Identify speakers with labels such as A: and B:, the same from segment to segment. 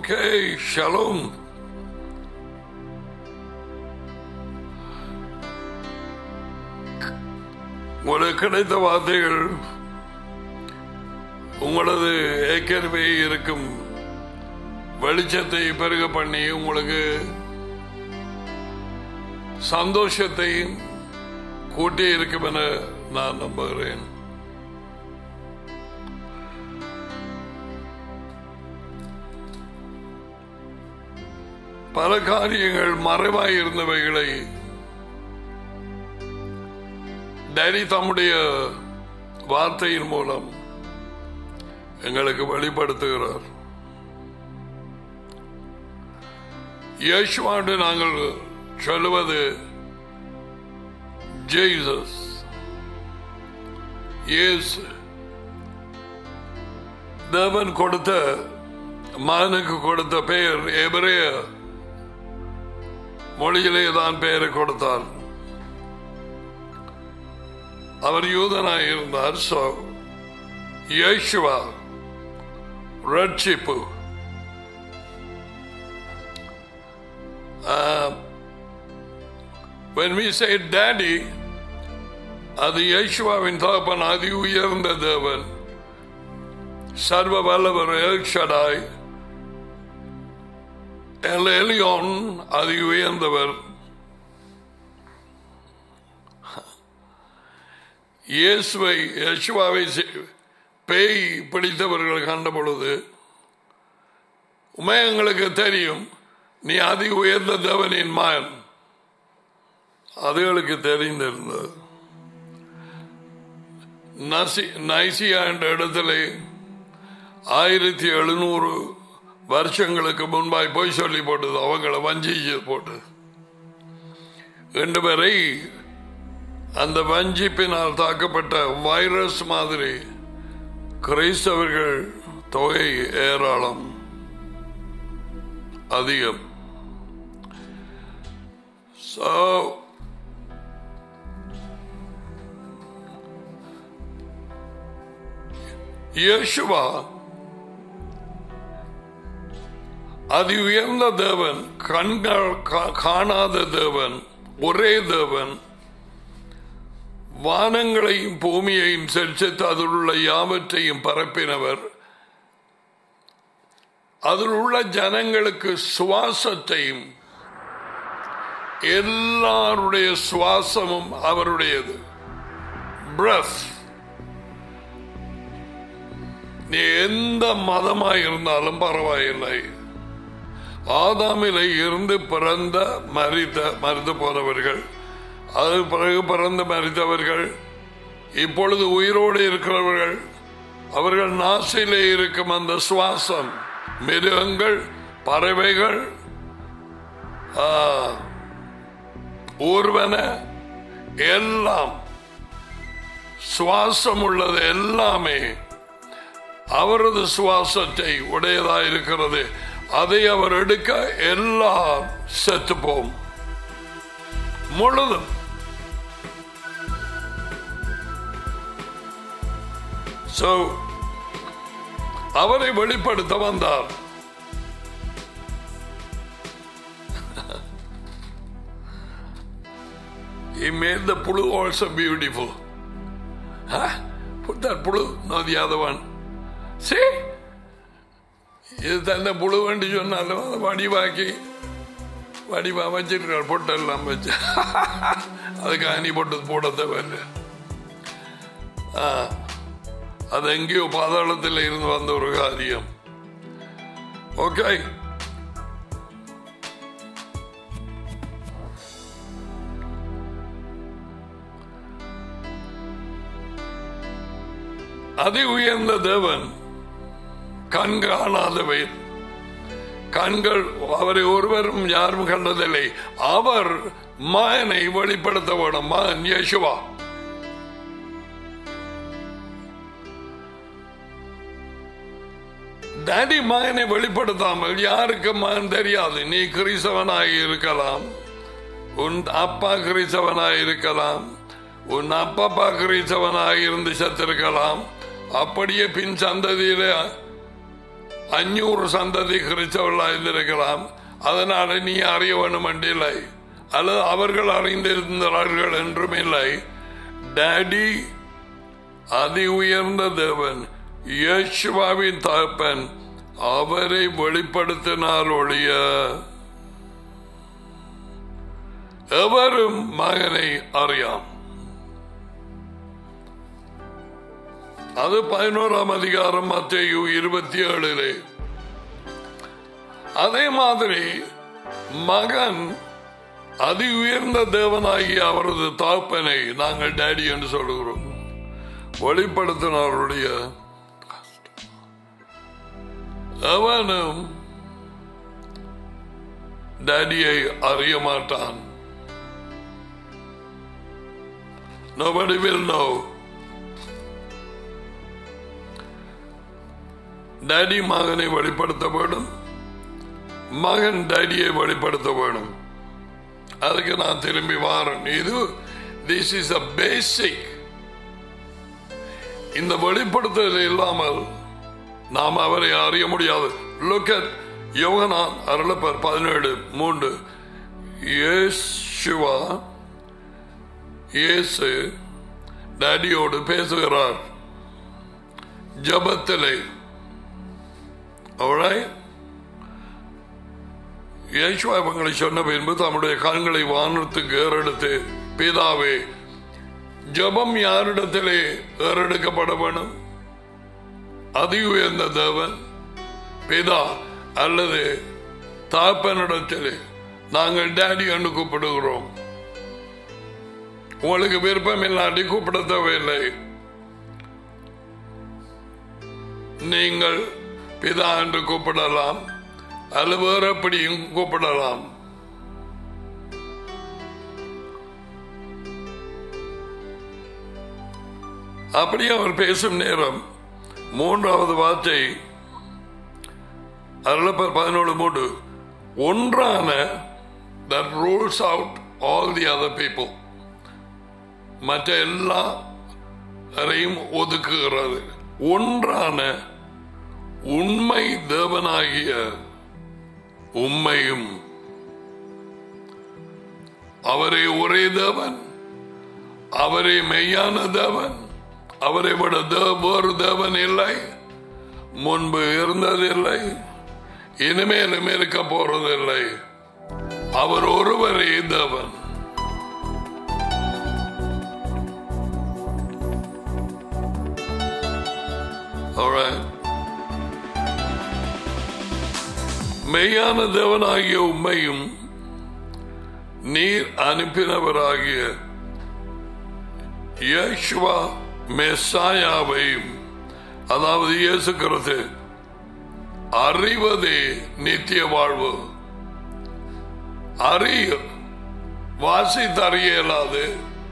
A: Okay, shalom. உங்களுக்கு கிடைத்த வார்த்தைகள் உங்களது ஏற்கனவே இருக்கும் வெளிச்சத்தை பெருக பண்ணி உங்களுக்கு சந்தோஷத்தை கூட்டி இருக்கும் என நான் நம்புகிறேன் பல காரியங்கள் மறைவாய் இருந்தவைகளை டேடி தம்முடைய வார்த்தையின் மூலம் எங்களுக்கு வெளிப்படுத்துகிறார் இயேசுவாண்டு நாங்கள் சொல்லுவது ஜெய்சஸ் இயேசு தேவன் கொடுத்த மகனுக்கு கொடுத்த பெயர் எபிரேய மொழியிலே தான் பெயரை கொடுத்தார் அவர் யூதனாய் இருந்தார் சோ யேசுவா ரட்சிப்பு Uh, when we say daddy அது யேசுவாவின் தகப்பன் அதி உயர்ந்த தேவன் சர்வ வல்லவர் எல்ஷடாய் எல் எலியோன் அதி உயர்ந்தவர் இயேசுவை யேசுவாவை செ- பேய் பிடித்தவர்கள் கண்ட பொழுது உண்மை எங்களுக்கு தெரியும் நீ அதி உயர்ந்த தேவனின் மகன் அதுகளுக்கு தெரிந்திருந்தது நசி நைசியா என்ற இடத்திலே ஆயிரத்தி எழுநூறு வருஷங்களுக்கு முன்பாய் போய் சொல்லி போட்டது அவங்கள வஞ்சிச்சு போட்டது இன்று வரை அந்த வஞ்சிப்பினால் தாக்கப்பட்ட வைரஸ் மாதிரி கிறிஸ்தவர்கள் தொகை ஏராளம் அதிகம் So, யேசுவா அதி உயர்ந்த தேவன் கண்கள் கா- காணாத தேவன் ஒரே தேவன் வானங்களையும் பூமியையும் செலுத்து அதில் உள்ள யாவற்றையும் பரப்பினவர் அதில் உள்ள ஜனங்களுக்கு சுவாசத்தையும் எல்லாருடைய சுவாசமும் அவருடையது பிரஸ் நீ எந்த மதமாய் இருந்தாலும் பரவாயில்லை ஆதாமிலே இருந்து பிறந்த மரித்த மரித்து போனவர்கள் அது பிறகு பிறந்து மரித்தவர்கள் இப்பொழுது உயிரோடு இருக்கிறவர்கள் அவர்கள் நாசிலே இருக்கும் அந்த சுவாசம் மிருகங்கள் பறவைகள் ஆ, ஊர்வன எல்லாம் சுவாசம் உள்ளது எல்லாமே அவரது சுவாசத்தை உடையதா இருக்கிறது அதை அவர் எடுக்க எல்லாம் செத்துப்போம் முழுதும் So, அவரை வெளிப்படுத்த வந்தார் He made the pulu also beautiful. Huh? Put that pulu, not the other one. See? இது தந்த புழு வண்டி சொன்னாலும் அதை வடிவாக்கி வடிவா வச்சிருக்கார் பொட்டெல்லாம் வச்சு அதுக்கு அணி போட்டு போட தேவையில்லை ஆ, அது எங்கேயோ பாதாளத்தில் இருந்து வந்த ஒரு காரியம் ஓகே அதி உயர்ந்த தேவன் கண் காணாதவை கண்கள் அவரை ஒருவரும் யாரும் கண்டதில்லை அவர் மகனை வெளிப்படுத்த வேணும் மகன் யேசுவா டாடி மகனை வெளிப்படுத்தாமல் யாருக்கு மகன் தெரியாது நீ கிறிஸ்தவனாய் இருக்கலாம் உன் அப்பா கிறிஸ்தவனாய் இருக்கலாம் உன் அப்பப்பா கிறிஸ்தவனாய் இருந்து செத்திருக்கலாம் அப்படியே பின் சந்ததியிலே அஞ்சூறு சந்ததி கிறிஸ்தவர்களாயிருந்திருக்கலாம் அதனால நீ அறிய வேணும் இல்லை அல்லது அவர்கள் அறிந்திருந்தார்கள் என்றும் இல்லை டேடி அதி உயர்ந்த தேவன் யேசுவாவின் தகப்பன் அவரை வெளிப்படுத்தினால் ஒழிய எவரும் மகனை அறியாம் அது பதினோராம் அதிகாரம் மத்திய இருபத்தி ஏழிலே அதே மாதிரி மகன் அதி உயர்ந்த தேவனாகிய அவரது தாப்பனை நாங்கள் டேடி என்று சொல்லுகிறோம் வெளிப்படுத்தினாருடைய அவனும் டேடியை அறிய மாட்டான் Nobody will know. டேடி மகனை வெளிப்படுத்த வேண்டும் மகன் டேடியை வெளிப்படுத்த வேண்டும் அதுக்கு நான் திரும்பி வாரேன் இது திஸ் இஸ் அ பேசிக் இந்த வெளிப்படுத்துதல் இல்லாமல் நாம் அவரை அறிய முடியாது லுக் அட் யோகனான் அருளப்பர் பதினேழு மூன்று இயேசுவா இயேசு டேடியோடு பேசுகிறார் ஜபத்திலே அவளை இயேசுவா இவங்களை சொன்ன பின்பு தம்முடைய கண்களை வானத்துக்கு ஏறெடுத்து பிதாவே ஜபம் யாரிடத்திலே ஏறெடுக்கப்பட வேணும் அதி உயர்ந்த தேவன் பிதா அல்லது தாப்பனிடத்திலே நாங்கள் டேடி என்று கூப்பிடுகிறோம் உங்களுக்கு விருப்பம் இல்லாட்டி கூப்பிட தேவையில்லை நீங்கள் பிதா என்று கூப்பிடலாம் அல்லது வேறு எப்படியும் கூப்பிடலாம் அப்படி அவர் பேசும் நேரம் மூன்றாவது வார்த்தை அருளப்பர் பதினோடு மூன்று ஒன்றான that rules out all the other people மற்ற எல்லாரையும் ஒதுக்குகிறது ஒன்றான உண்மை தேவனாகிய உண்மையும் அவரே ஒரே தேவன் அவரே மெய்யான தேவன் அவரை விட தே- வேறு தேவன் இல்லை முன்பு இருந்ததில்லை இனிமேலும் இருக்க போறதில்லை அவர் ஒருவரே தேவன் Alright. மெய்யான தேவனாகிய உண்மையும் நீர் அனுப்பினவராகிய இயேசுவா மெஸ்ஸாயாவையும் அதாவது இயேசு கிறிஸ்து அறிவதே நித்திய வாழ்வு அறிய வாசித்தறிய இயலாது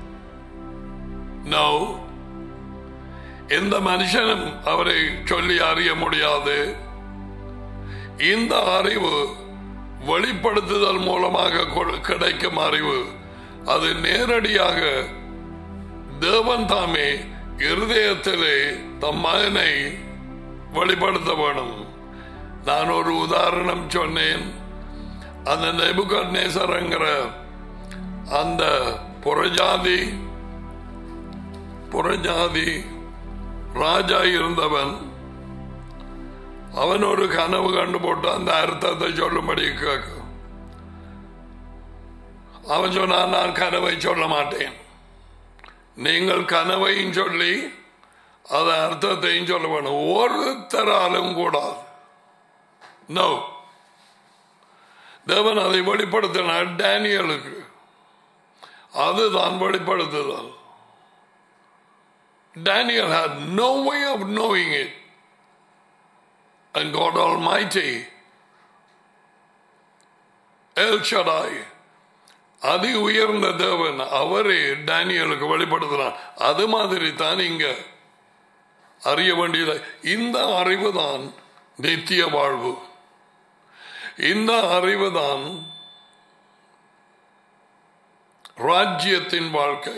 A: நோ எந்த மனுஷனும் அவரை சொல்லி அறிய முடியாது இந்த அறிவு வெளிப்படுத்துதல் மூலமாக கொ- கிடைக்கும் அறிவு அது நேரடியாக தேவன் தாமே இருதயத்திலே தம் மகனை வெளிப்படுத்த வேணும் நான் ஒரு உதாரணம் சொன்னேன் அந்த நெபுகட்நேசர்ங்கிற அந்த புறஜாதி புறஜாதி ராஜா இருந்தவன் அவன் ஒரு கனவு கண்டு போட்டு அந்த அர்த்தத்தை சொல்லும்படி கேட்க அவன் சொன்னான் நான் கனவை சொல்ல மாட்டேன் நீங்கள் கனவையும் சொல்லி அது அர்த்தத்தையும் சொல்ல வேணும் ஒருத்தராலும் கூடாது நோ தேவன் அதை வெளிப்படுத்தினார் டேனியலுக்கு அதுதான் வெளிப்படுத்துதல் Daniel had no way of knowing it. And God Almighty, El Shaddai, அதி உயர்ந்த தேவன் அவரே டேனியலுக்கு வெளிப்படுத்தினார் அது மாதிரி தான் இங்க அறிய வேண்டியது இந்த அறிவு தான் நித்திய வாழ்வு இந்த அறிவு தான் ராஜ்யத்தின் வாழ்க்கை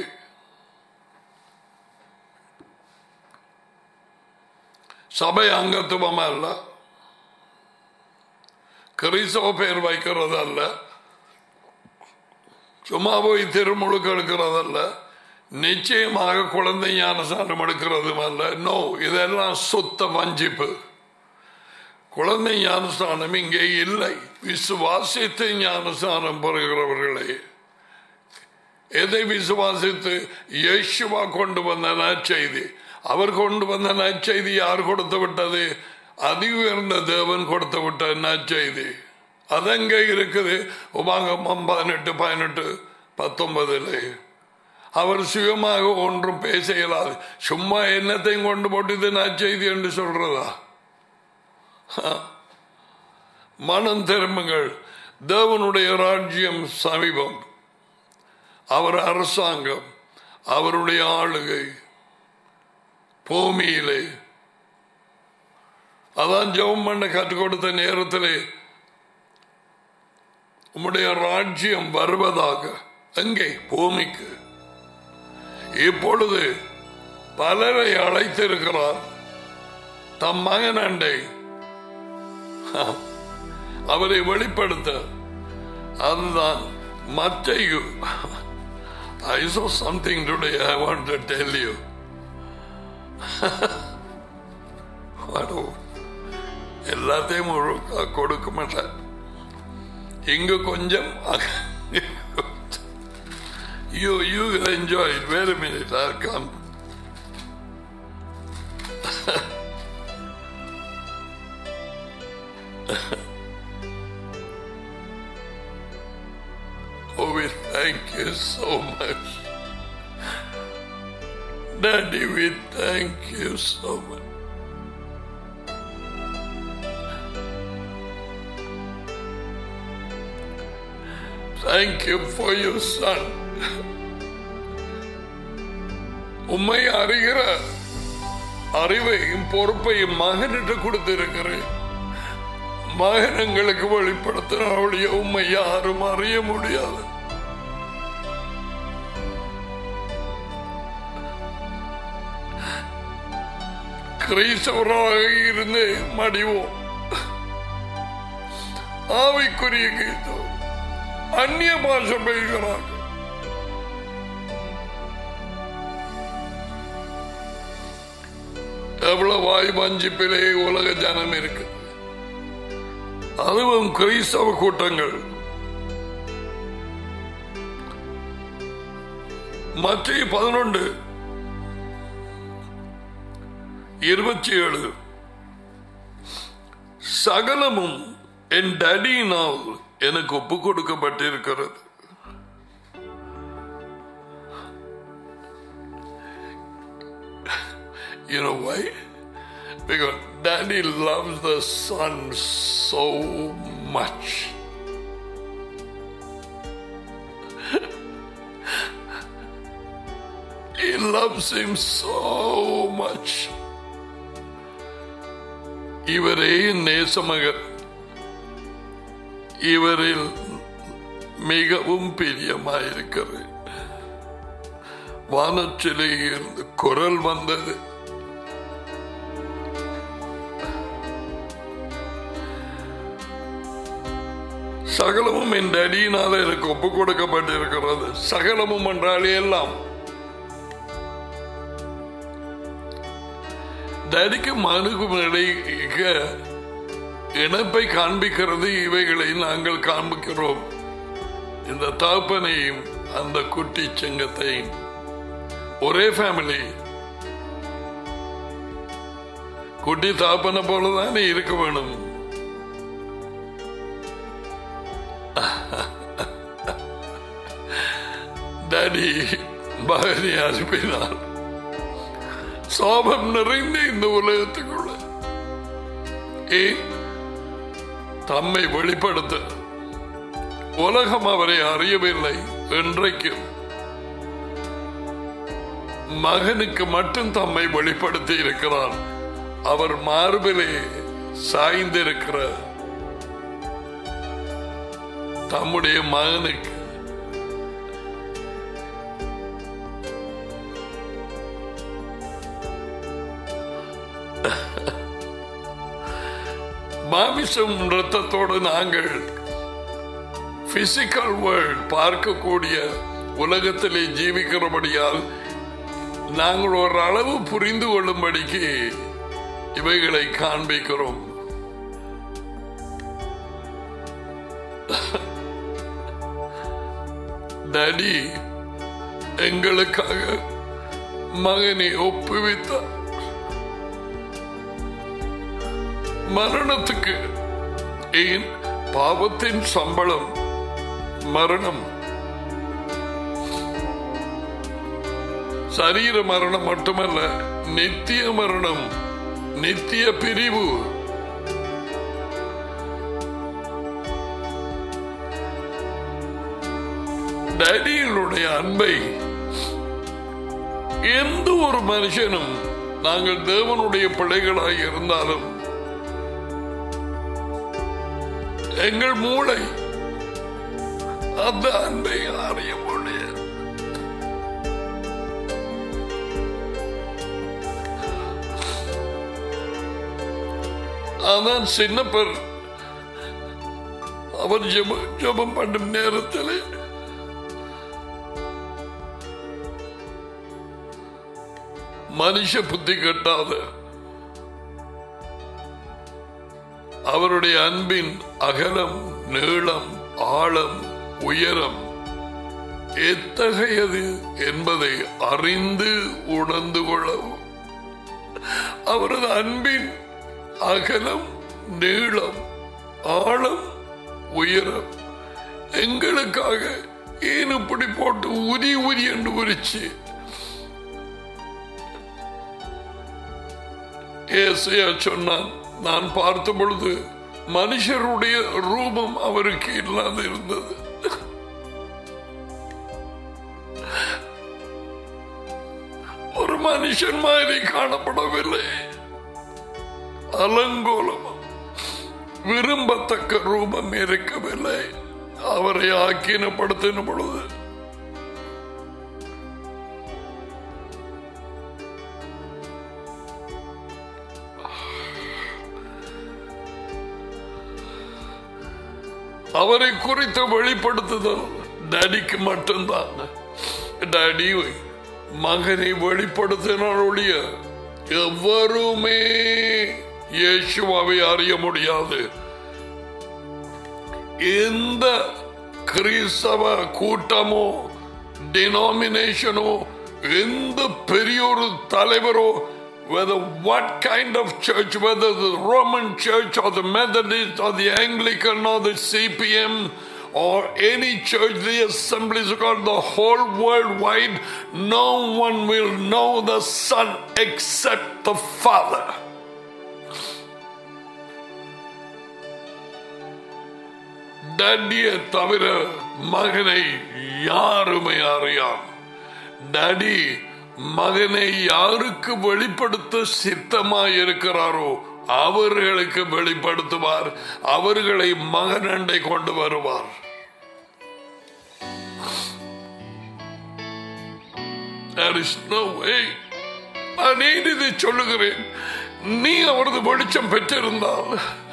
A: சபை அங்கத்துவம் அல்ல கிறிஸ்தவ பெயர் வைக்கிறது அல்ல சும்மா போய் திருமுழுக்கு எடுக்கிறதல்ல நிச்சயமாக குழந்தை ஞானசாரம் எடுக்கிறதும் அல்ல நோ இதெல்லாம் சுத்த வஞ்சிப்பு குழந்தை ஞானஸ்தானம் இங்கே இல்லை விசுவாசித்து ஞானஸ்தானம் பெறுகிறவர்களே எதை விசுவாசித்து இயேசுவா கொண்டு வந்த நற்செய்தி அவர் கொண்டு வந்த நற்செய்தி யார் கொடுத்து விட்டது அதி உயர்ந்த தேவன் கொடுத்து விட்ட நற்செய்தி அதங்க இருக்குது உபாகமம் பதினெட்டு பதினெட்டு பத்தொன்பதுல அவர் சுயமாக ஒன்றும் பேச இயலாது சும்மா என்னத்தையும் கொண்டு போட்டு இது நற்செய்தி என்று சொல்றதா மனம் திரும்புங்கள் தேவனுடைய ராஜ்யம் சமீபம் அவர் அரசாங்கம் அவருடைய ஆளுகை பூமியிலே அதான் ஜெபம் பண்ண கற்றுக் கொடுத்த நேரத்திலே உம்முடைய ராஜ்யம் வருவதாக எங்கே பூமிக்கு இப்பொழுது பலரை அழைத்திருக்கிறார் தம் மகன் அண்டை அவரை வெளிப்படுத்த அதுதான் மற்றையு I saw something today I want to tell you. வாடோ எல்லாத்தையும் முழுக்க கொடுக்க மாட்டேன் இங்க கொஞ்சம் you you will enjoy it wait a minute I'll come Oh, we thank you so much. Daddy, we thank you so much. Thank you for your son. உம்மை அறிகிற அறிவையும் பொறுப்பையும் மகனிட்டு கொடுத்திருக்கிறேன் மகன் எங்களுக்கு வெளிப்படுத்தினாவுடைய உண்மை யாரும் அறிய முடியாது கிறிஸ்தவராக இருந்து மடிவோம் ஆவிக்குரிய கிறிஸ்தவம் அந்நிய பாஷை பேசுகிறாங்க எவ்வளவு வாய் வஞ்சிப்பிலே உலக ஜனம் இருக்கு அதுவும் கிறிஸ்தவ கூட்டங்கள் மற்ற பதினொன்று இருபத்தி ஏழு சகலமும் என் டடியினால் எனக்கு ஒப்பு கொடுக்கப்பட்டிருக்கிறது You know why? Because daddy loves the son so much. he loves him so much. இவரே நேசமகன் இவரில் மிகவும் பிரியமாயிருக்கிறேன் வானச்சிலே இருந்து குரல் வந்தது சகலமும் என் அடியினால எனக்கு ஒப்பு கொடுக்கப்பட்டிருக்கிறது சகலமும் என்றாலே எல்லாம் டடிக்கு மனுக்கும் இடையே இணைப்பை காண்பிக்கிறது இவைகளை நாங்கள் காண்பிக்கிறோம் இந்த தாப்பனையும் அந்த குட்டி செங்கத்தையும் ஒரே ஃபேமிலி குட்டி தாப்பனை போலதானே இருக்க வேணும் டாடி மகனை அனுப்பினார் சாபம் நிறைந்த இந்த உலகத்துக்குள்ள ஏன் தம்மை வெளிப்படுத்த உலகம் அவரை அறியவில்லை என்றைக்கும் மகனுக்கு மட்டும் தம்மை வெளிப்படுத்தி இருக்கிறார் அவர் மார்பிலே சாய்ந்திருக்கிற தம்முடைய மகனுக்கு மாமிசம் ரத்தத்தோடு நாங்கள் பிசிக்கல் வேர்ல்ட் பார்க்கக்கூடிய உலகத்திலே ஜீவிக்கிறபடியால் நாங்கள் ஒரு அளவு புரிந்து கொள்ளும்படிக்கு இவைகளை காண்பிக்கிறோம் டடி எங்களுக்காக மகனை ஒப்புவித்தார் மரணத்துக்கு ஏன் பாவத்தின் சம்பளம் மரணம் சரீர மரணம் மட்டுமல்ல நித்திய மரணம் நித்திய பிரிவு டேடியினுடைய அன்பை எந்த ஒரு மனுஷனும் நாங்கள் தேவனுடைய பிள்ளைகளாய் இருந்தாலும் எங்கள் மூளை அந்த அன்பை அறிய முடியாது அதான் சின்னப்பர் அவர் ஜெப ஜெபம் பண்ணும் நேரத்தில் மனுஷ புத்தி கட்டாத அவருடைய அன்பின் அகலம் நீளம் ஆழம் உயரம் எத்தகையது என்பதை அறிந்து உணர்ந்து கொள்ளவும் அவரது அன்பின் அகலம் நீளம் ஆழம் உயரம் எங்களுக்காக ஏன் இப்படி போட்டு உரி உரி என்று உரிச்சு ஏசையா சொன்னான் நான் பார்த்த பொழுது மனுஷருடைய ரூபம் அவருக்கு இல்லாது இருந்தது ஒரு மனுஷன் மாதிரி காணப்படவில்லை அலங்கோலம் விரும்பத்தக்க ரூபம் இருக்கவில்லை அவரை ஆக்கினப்படுத்தின பொழுது அவரை குறித்த வெளிப்படுத்துதல் டேடிக்கு மட்டும்தான் டேடி மகனை வெளிப்படுத்தினாருடைய எவருமே இயேசுவாவை அறிய முடியாது எந்த கிறிஸ்தவ கூட்டமோ டினாமினேஷனோ எந்த பெரிய ஒரு தலைவரோ whether what kind of church, whether the Roman church or the Methodist or the Anglican or the CPM or any church, the assemblies of God, the whole world wide, no one will know the Son except the Father. டேடியை தவிர மகனை யாருமே அறியாம் daddy மகனை யாருக்கு வெளிப்படுத்த சித்தமாய் இருக்கிறாரோ அவர்களுக்கு வெளிப்படுத்துவார் அவர்களை மகனண்டை கொண்டு வருவார் There is no way. நான் ஏன் இதை சொல்லுகிறேன் நீ அவரது வெளிச்சம் பெற்றிருந்தால்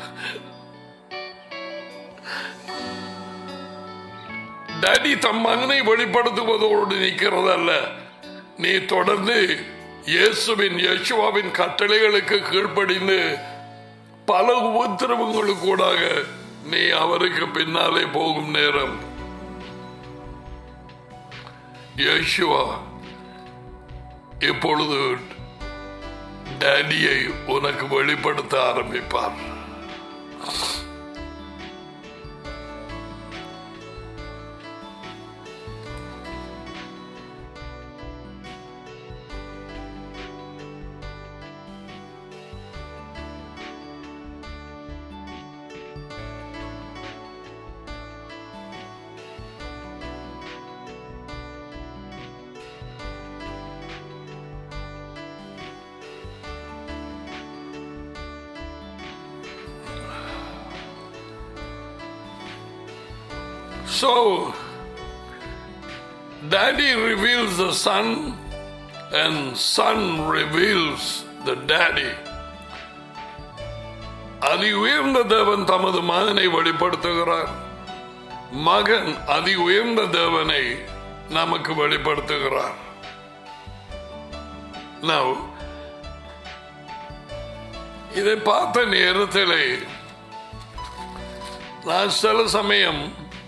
A: டேடி தம் மகனை வெளிப்படுத்துவதோடு நிற்கிறதல்ல நீ தொடர்ந்து இயேசுவின் யேசுவாவின் கட்டளைகளுக்கு கீழ்ப்படிந்து பல உபத்திரவங்களுக்கு கூடாக நீ அவருக்கு பின்னாலே போகும் நேரம் யேசுவா இப்பொழுது டேடியை உனக்கு வெளிப்படுத்த ஆரம்பிப்பார் So, Daddy reveals the Son, and Son reveals the Daddy. அதி உயர்ந்த தேவன் தமது மகனை வெளிப்படுத்துகிறார் மகன் அதி உயர்ந்த தேவனை நமக்கு வெளிப்படுத்துகிறார் Now, இதை பார்த்த நேரத்தில் நான் சில சமயம்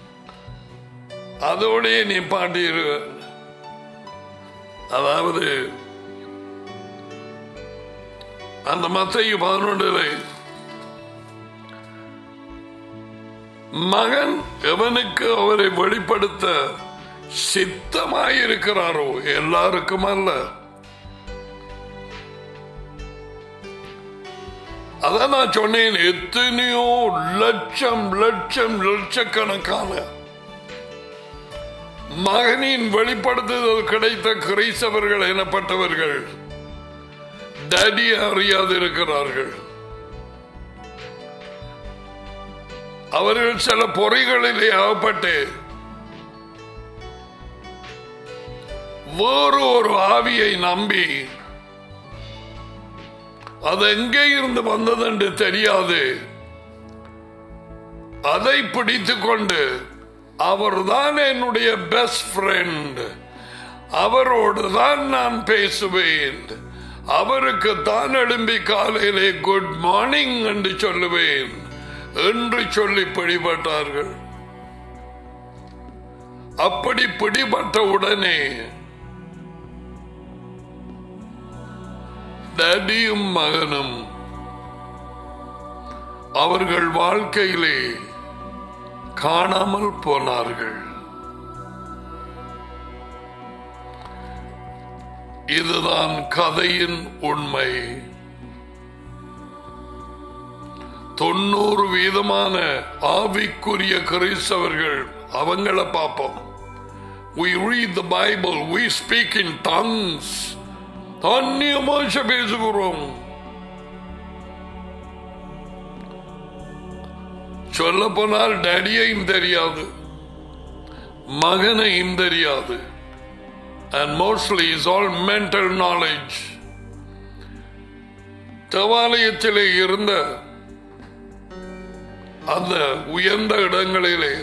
A: அதோடே நிப்பாட்டிரு அதாவது அந்த மத்தையு பதினொன்றுல மகன் எவனுக்கு அவரை வெளிப்படுத்த சித்தமாயிருக்கிறாரோ எல்லாருக்கும் அல்ல அதான் நான் சொன்னேன் எத்தனையோ லட்சம் லட்சம் லட்சக்கணக்கான மகனின் வெளிப்படுத்துதல் கிடைத்த கிரைஸ்தவர்கள் எனப்பட்டவர்கள் டடி அறியாதிருக்கிறார்கள் அவர்கள் சில பொறிகளிலே அகப்பட்டு வேறு ஒரு ஆவியை நம்பி அது எங்கே இருந்து வந்தது என்று தெரியாது அதை பிடித்துக் கொண்டு அவர்தான் என்னுடைய பெஸ்ட் ஃப்ரெண்ட் அவரோடு தான் நான் பேசுவேன் அவருக்கு தான் எழும்பி காலையிலே குட் மார்னிங் என்று சொல்லுவேன் என்று சொல்லி பிடிபட்டார்கள் அப்படி பிடிபட்ட உடனே டடியும் மகனும் அவர்கள் வாழ்க்கையிலே காணாமல் போனார்கள் இதுதான் கதையின் உண்மை தொண்ணூறு வீதமான ஆவிக்குரிய கிறிஸ்தவர்கள் அவங்கள பார்ப்போம் We read the Bible, we speak in tongues. அந்நிய மனுஷ பேசுகிறோம் சொல்ல போனால் டேடியையும் தெரியாது மகனையும் தெரியாது and mostly is all mental knowledge தேவாலயத்திலே இருந்த அந்த உயர்ந்த இடங்களிலே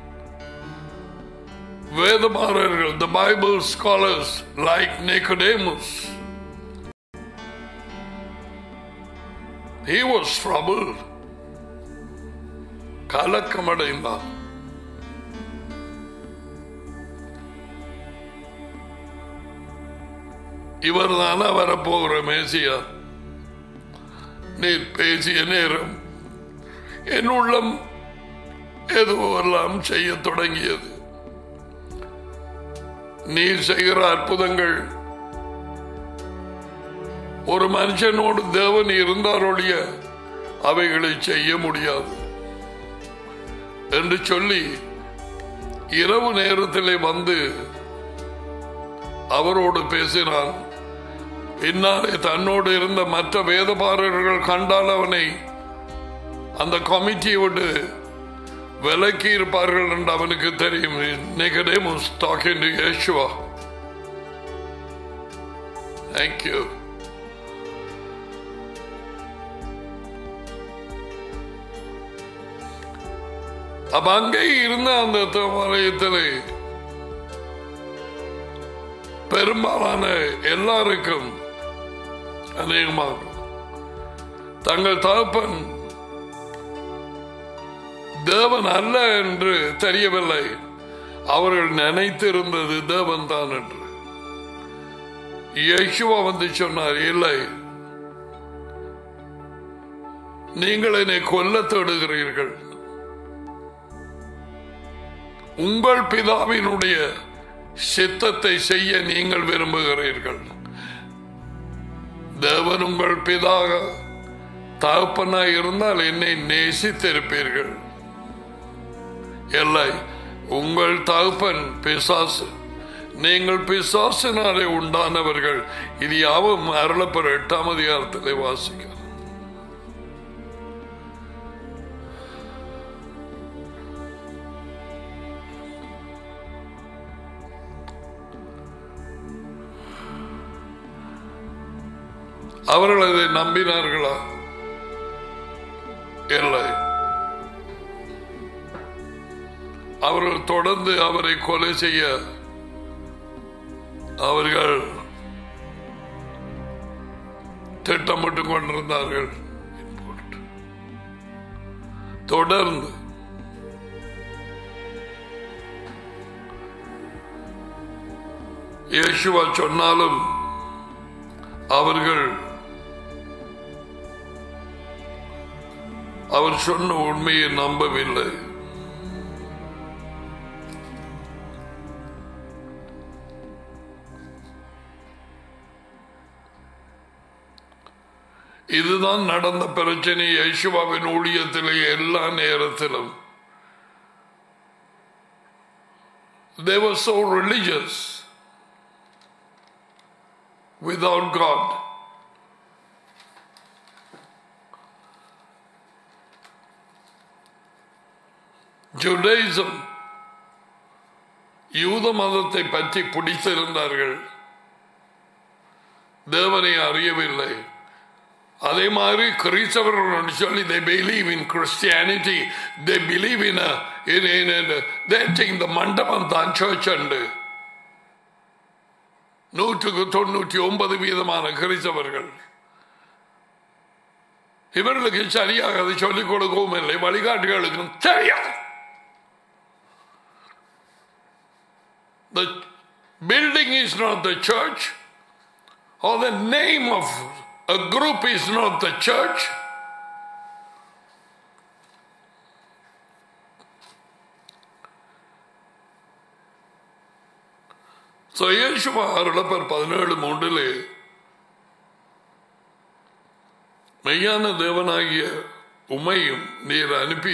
A: வேதமாரர்கள் the Bible scholars like Nicodemus He was troubled. கலக்கமடைந்தான் இவர் தானே வரப்போகிற மேசியா நீர் பேசிய நேரம் என் உள்ளம் எதுவெல்லாம் செய்ய தொடங்கியது நீர் செய்கிற அற்புதங்கள் ஒரு மனுஷனோடு தேவன் இருந்தாரொழிய அவைகளை செய்ய முடியாது என்று சொல்லி இரவு நேரத்திலே வந்து அவரோடு பேசினான் பின்னாலே தன்னோடு இருந்த மற்ற வேதபாரர்கள் கண்டால் அவனை அந்த கமிட்டியை விட்டு விலக்கி இருப்பார்கள் என்று அவனுக்கு தெரியும் Nicodemus talking to Yeshua thank you அப்ப அங்கே இருந்த அந்த தேவாலயத்தில் பெரும்பாலான எல்லாருக்கும் அநேகமாக தங்கள் தகப்பன் தேவன் அல்ல என்று தெரியவில்லை அவர்கள் நினைத்திருந்தது தேவன் தான் என்று யேசுவா வந்து சொன்னார் இல்லை நீங்கள் என்னை கொல்ல தேடுகிறீர்கள் உங்கள் பிதாவினுடைய சித்தத்தை செய்ய நீங்கள் விரும்புகிறீர்கள் தேவன் உங்கள் பிதாக தகப்பனாய் இருந்தால் என்னை நேசித்திருப்பீர்கள் இல்லை உங்கள் தகப்பன் பிசாசு நீங்கள் பிசாசினாலே உண்டானவர்கள் இது யாவும் அருளப்பெற எட்டாம் அதிகாரத்திலே வாசிக்க அவர்கள் அதை நம்பினார்களா இல்லை அவர்கள் தொடர்ந்து அவரை கொலை செய்ய அவர்கள் திட்டமிட்டு கொண்டிருந்தார்கள் தொடர்ந்து இயேசுவா சொன்னாலும் அவர்கள் அவர் சொன்ன உண்மையை நம்பவில்லை இதுதான் நடந்த பிரச்சனை யேசுவாவின் ஊழியத்திலே எல்லா நேரத்திலும் They were so religious without God. ஜுடைசம் யூத மதத்தை பற்றி பிடித்திருந்தார்கள் தேவனை அறியவில்லை அதே மாதிரி கிறிஸ்தவர்கள் சொல்லி they believe in Christianity they believe in a in in, in they think the மண்டபம் தான் சர்ச் உண்டு நூற்றுக்கு தொண்ணூற்றி ஒன்பது வீதமான கிறிஸ்தவர்கள் இவர்களுக்கு சரியாக அதை சொல்லிக் கொடுக்கவும் இல்லை வழிகாட்டிகளுக்கும் தெரியாது The building is not the church, or the name of a group is not the church. So, இயேசுவா அருளப்பர் பதினேழு மூன்றிலே மெய்யான தேவனாகிய உமையும் நீர் அனுப்பிய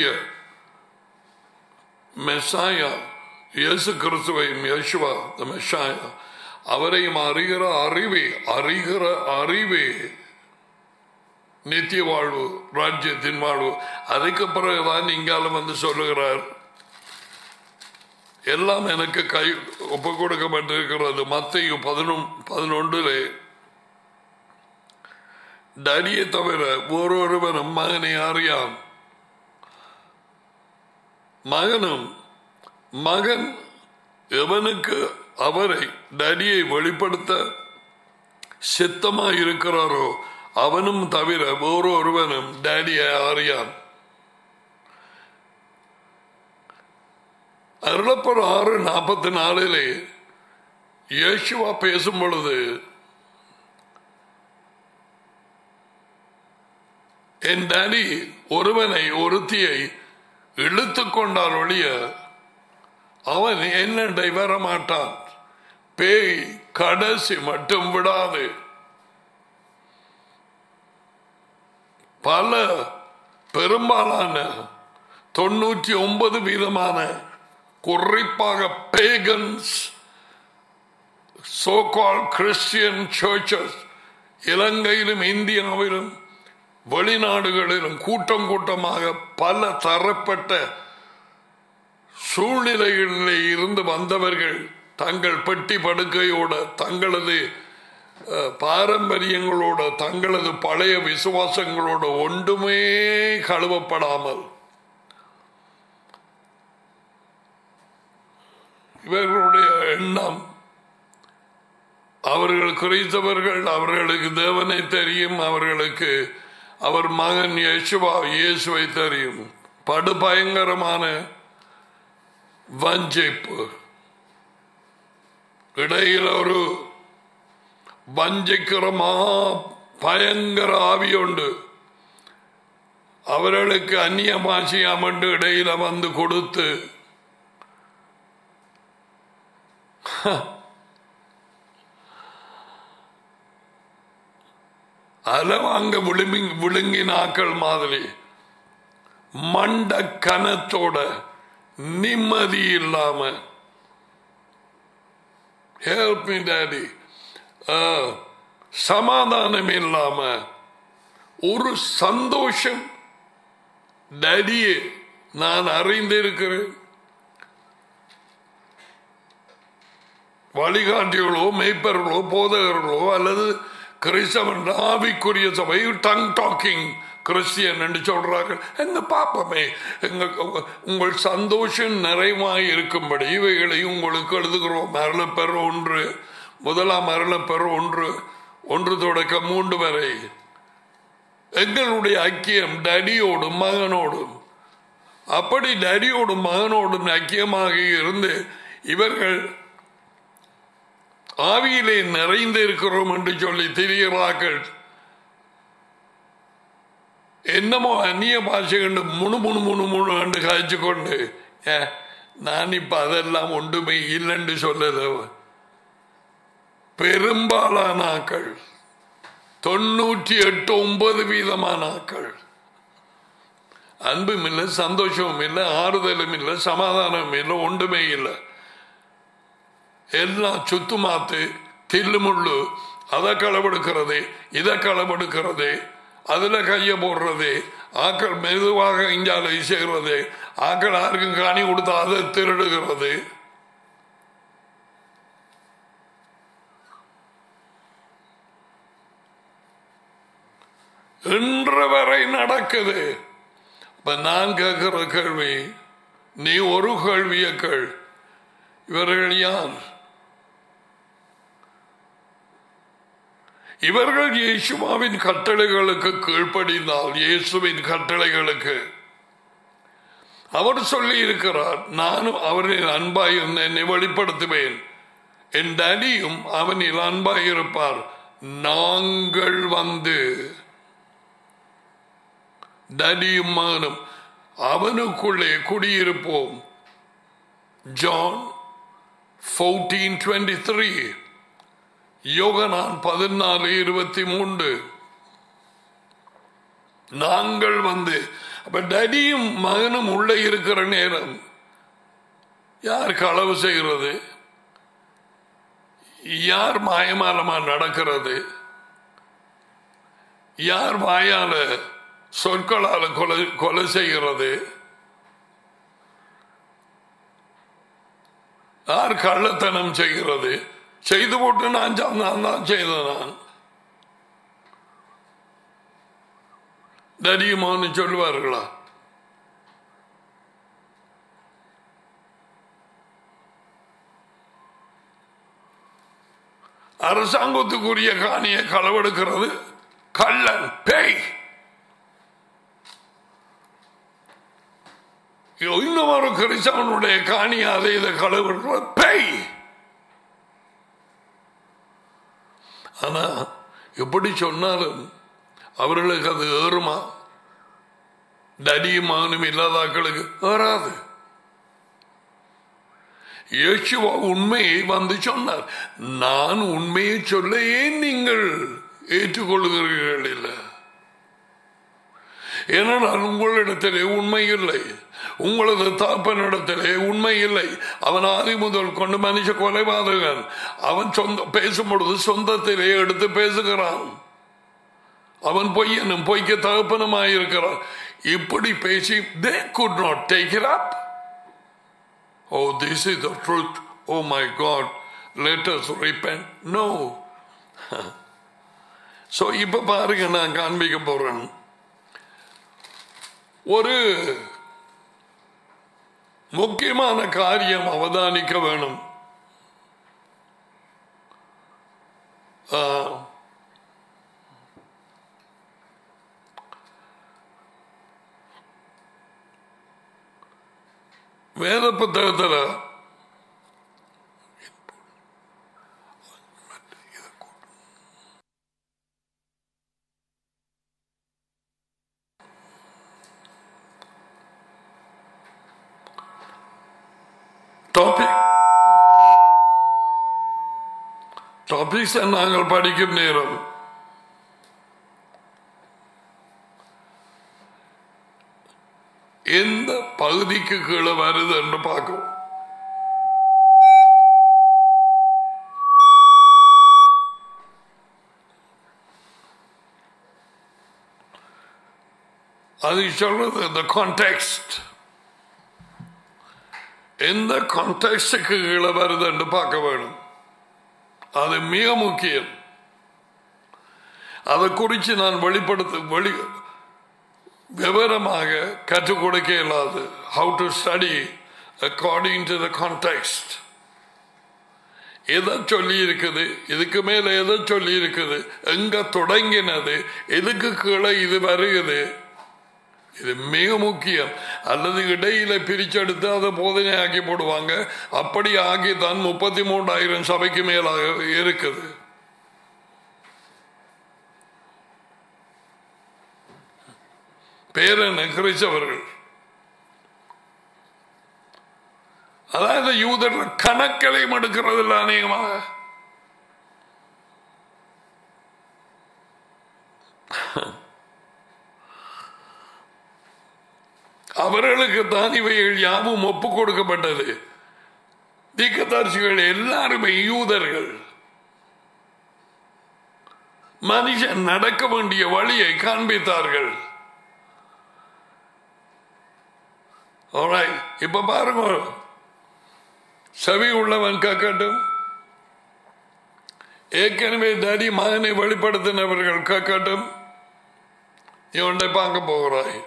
A: மெசாயா இயேசு கிறிஸ்துவையும் யேசுவா the மெஷாயா அவரையும் அறிகிற அறிவே அறிகிற அறிவே நித்திய வாழ்வு ராஜ்யத்தின் வாழ்வு அதுக்கு பிறகுதான் இங்காலும் வந்து சொல்லுகிறார் எல்லாம் எனக்கு கை ஒப்பு கொடுக்கப்பட்டிருக்கிறது மத்தையும் பதினொன் பதினொன்றிலே டடியை தவிர ஒருவரும் மகனை அறியான் மகனும் மகன் எவனுக்கு அவரை டடியை வெளிப்படுத்த சித்தமாக இருக்கிறாரோ அவனும் தவிர ஒருவனும் டேடியை அறியான் அருளப்பர் ஆறு நாற்பத்தி நாலிலே இயேசுவா பேசும் பொழுது என் டேடி ஒருவனை ஒருத்தியை இழுத்து கொண்டால் ஒழிய அவன் என்னண்டை வர மாட்டான் பேய் கடைசி மட்டும் விடாது பல பெரும்பாலான தொண்ணூற்றி ஒன்பது வீதமான குறிப்பாக பேகன்ஸ் சோகால் கிறிஸ்டியன் சர்ச்சஸ் இலங்கையிலும் இந்தியாவிலும் வெளிநாடுகளிலும் கூட்டம் கூட்டமாக பல தரப்பட்ட சூழ்நிலைகளிலே இருந்து வந்தவர்கள் தங்கள் பெட்டி படுக்கையோட தங்களது பாரம்பரியங்களோட தங்களது பழைய விசுவாசங்களோட ஒன்றுமே கழுவப்படாமல் இவர்களுடைய எண்ணம் அவர்கள் குறித்தவர்கள் அவர்களுக்கு தேவனை தெரியும் அவர்களுக்கு அவர் மகன் யேசுவா இயேசுவை தெரியும் படுபயங்கரமான வஞ்சிப்பு இடையில் ஒரு வஞ்சிக்கிறமா பயங்கர ஆவியுண்டு அவர்களுக்கு அந்நிய பாஷையாமண்டு இடையில வந்து கொடுத்து அலவாங்க விழுங்கி விழுங்கினாக்கள் மாதிரி மண்ட கனத்தோட நிம்மதி இல்லாம ஹெல்ப் மீ டேடி சமாதானம் இல்லாம ஒரு சந்தோஷம் டேடியே நான் அறிந்திருக்கிறேன் வழிகாட்டிகளோ மெய்ப்பர்களோ போதகர்களோ அல்லது கிறிஸ்தவன் ஆவிக்குரிய சபை டங் டாக்கிங் கிறிஸ்டியன் என்று சொல்றார்கள் என்ன பாப்பமே எங்க உங்கள் சந்தோஷம் நிறைவாய் இருக்கும்படி இவைகளை உங்களுக்கு எழுதுகிறோம் அருளப்பெற ஒன்று முதலாம் அருளப்பெற ஒன்று ஒன்று தொடக்க மூன்று வரை எங்களுடைய ஐக்கியம் டடியோடும் மகனோடும் அப்படி டடியோடும் மகனோடும் ஐக்கியமாக இருந்து இவர்கள் ஆவியிலே நிறைந்து இருக்கிறோம் என்று சொல்லி திரிகிறார்கள் என்னமோ அந்நிய பாஷை கண்டு முணு முணு முணு முணு கண்டு காய்ச்சி கொண்டு ஏ, நான் இப்ப அதெல்லாம் ஒன்றுமே இல்லைன்னு சொல்லல பெரும்பாலான ஆக்கள் தொண்ணூற்றி எட்டு ஒன்பது வீதமான ஆக்கள் அன்பும் இல்லை சந்தோஷமும் இல்லை ஆறுதலும் இல்லை சமாதானமும் இல்லை ஒன்றுமே இல்லை எல்லாம் சுத்து மாத்து தில்லு முள்ளு அதை களவெடுக்கிறது இதை களவெடுக்கிறது அதுல கைய போடுறது ஆக்கள் மெதுவாக இஞ்சாலை செய்கிறது ஆக்கள் யாருக்கும் காணி கொடுத்தா அதை திருடுகிறது இன்று வரை நடக்குது இப்ப நான் கேட்கிற கேள்வி நீ ஒரு கேள்விய கேள் இவர்கள் யார் இவர்கள் இயேசுவாவின் கட்டளைகளுக்கு கீழ்ப்படிந்தால் இயேசுவின் கட்டளைகளுக்கு அவர் சொல்லி இருக்கிறார் நானும் அவரில் அன்பாய் இருந்த என்னை வெளிப்படுத்துவேன் என் டடியும் அவனில் அன்பாய் இருப்பார் நாங்கள் வந்து டடியும் மகனும் அவனுக்குள்ளே குடியிருப்போம் ஜான் ஃபோர்டீன் டுவெண்ட்டி த்ரீ யோகனான் பதினாலு இருபத்தி மூன்று நாங்கள் வந்து அப்ப டடியும் மகனும் உள்ள இருக்கிற நேரம் யார் களவு செய்கிறது யார் மாயமாலமா நடக்கிறது யார் வாயால சொற்களால கொலை கொலை செய்கிறது யார் கள்ளத்தனம் செய்கிறது செய்து போட்டு நான் சா- நான் தான் செய்த நான் தடியுமான்னு சொல்லுவார்களா அரசாங்கத்துக்குரிய காணியை களவெடுக்கிறது கள்ளன் பேய் இன்னும் ஒரு கிறிஸ்தவனுடைய காணி அதை இதை களவெடுக்கிற பேய் ஆனா எப்படி சொன்னாலும் அவர்களுக்கு அது ஏறுமா டடியும் மகனும் இல்லாதாக்களுக்கு ஏறாது இயேசுவா உண்மையை வந்து சொன்னார் நான் உண்மையை சொல்ல ஏன் நீங்கள் ஏற்றுக்கொள்கிறீர்கள் இல்லை ஏனென்றால் உங்களிடத்திலே உண்மை இல்லை உங்களது தாப்பனிடத்திலே உண்மை இல்லை அவன் ஆதி முதல் கொண்டு மனுஷ கொலைபாதகன் அவன் சொந்த பேசும் பொழுது சொந்தத்திலே எடுத்து பேசுகிறான் அவன் பொய்யனும் பொய்க்க தகப்பனுமாயிருக்கிறான் இப்படி பேசி they could not take it up oh this is the truth oh my God let us repent no so இப்போ பாருங்க நான் காண்பிக்க போறேன் ஒரு முக்கியமான காரியம் அவதானிக்க வேணும் ஆ, வேத புத்தகத்தில் டாபிக் டாபிக்ஸ் நாங்கள் படிக்கும் நேரம் எந்த பகுதிக்கு கீழே வருது என்று பார்க்கும் அது சொல்றது இந்த கான்டெக்ட் எந்த கான்டெக்டுக்கு கீழே வருது என்று பார்க்க வேணும் அது மிக முக்கியம் அதை குறித்து நான் வெளிப்படுத்த வெளி விவரமாக கற்றுக் கொடுக்க இயலாது how to study according to the context எதை சொல்லி இருக்குது இதுக்கு மேல எதை சொல்லி இருக்குது எங்க தொடங்கினது எதுக்கு கீழே இது வருகிறது இது மிக முக்கியம் அல்லது இடையில பிரிச்செடுத்து அதை போதனை ஆக்கி போடுவாங்க அப்படி ஆகி தான் முப்பத்தி மூன்றாயிரம் சபைக்கு மேலாக இருக்குது பேரன் கிறிஸ்தவர்கள் அதாவது யூதர் கணக்களையும் எடுக்கிறது இல்லை அநேகமாக அவர்களுக்கு தான் இவைகள் யாவும் ஒப்பு கொடுக்கப்பட்டது தீக்கத்தாட்சிகள் எல்லாருமே யூதர்கள் மனுஷன் நடக்க வேண்டிய வழியை காண்பித்தார்கள் Alright. இப்ப பாருங்க செவி உள்ளவன் கேட்கட்டும் ஏற்கனவே தடி மகனை வெளிப்படுத்தினவர்கள் கேட்கட்டும் நீ ஒன்றை பார்க்க போகிறாய்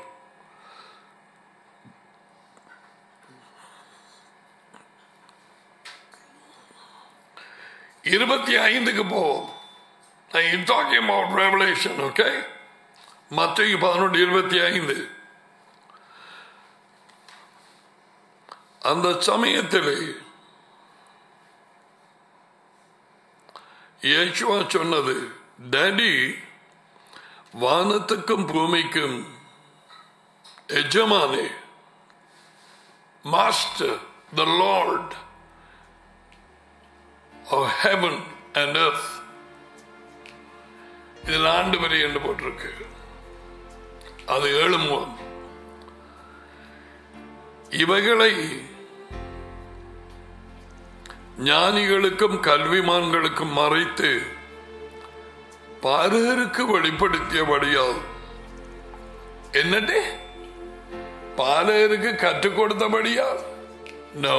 A: இருபத்தி ஐந்துக்கு போவோம் I'm talking about Revelation, okay? மத்திய பதினொன்று இருபத்தி ஐந்து அந்த சமயத்தில் இயேசுவா சொன்னது டேடி வானத்துக்கும் பூமிக்கும் எஜமானே master the lord of heaven and earth இதில் ஆண்டு வரை என்று போட்டிருக்கு அது ஏழு மூலம் இவைகளை ஞானிகளுக்கும் கல்விமான்களுக்கும் மறைத்து பாலகருக்கு வெளிப்படுத்தியபடியால் என்னட்டே பாலகருக்கு கற்றுக் கொடுத்தபடியால் நோ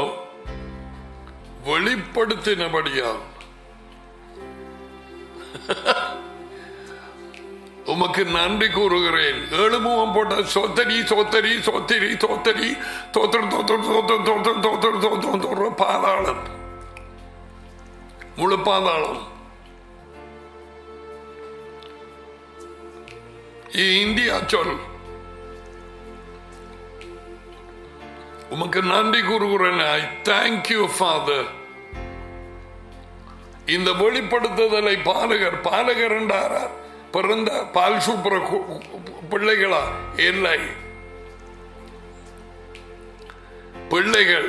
A: வெளிப்படுத்தினபடியால் உமக்கு நன்றி கூறுகிறேன் ஏழு முகம் போட்ட சோத்தரி சோத்தரி சோத்தரி சோத்தரி தோத்திரம் தோத்திரம் தோத்திரம் தோத்திரம் தோத்திரம் தோத்திரம் தோத்திரம் பாதாளம் முழு பாதாளம் இந்தியா சொல் உமக்கு நன்றி கூறுகிறேன் ஐ தேங்க்யூ ஃபாதர் இந்த வெளிப்படுத்துதலை பாலகர் பாலகர் என்றாரார் பிறந்த பால் சூப்பர பிள்ளைகளா இல்லை பிள்ளைகள்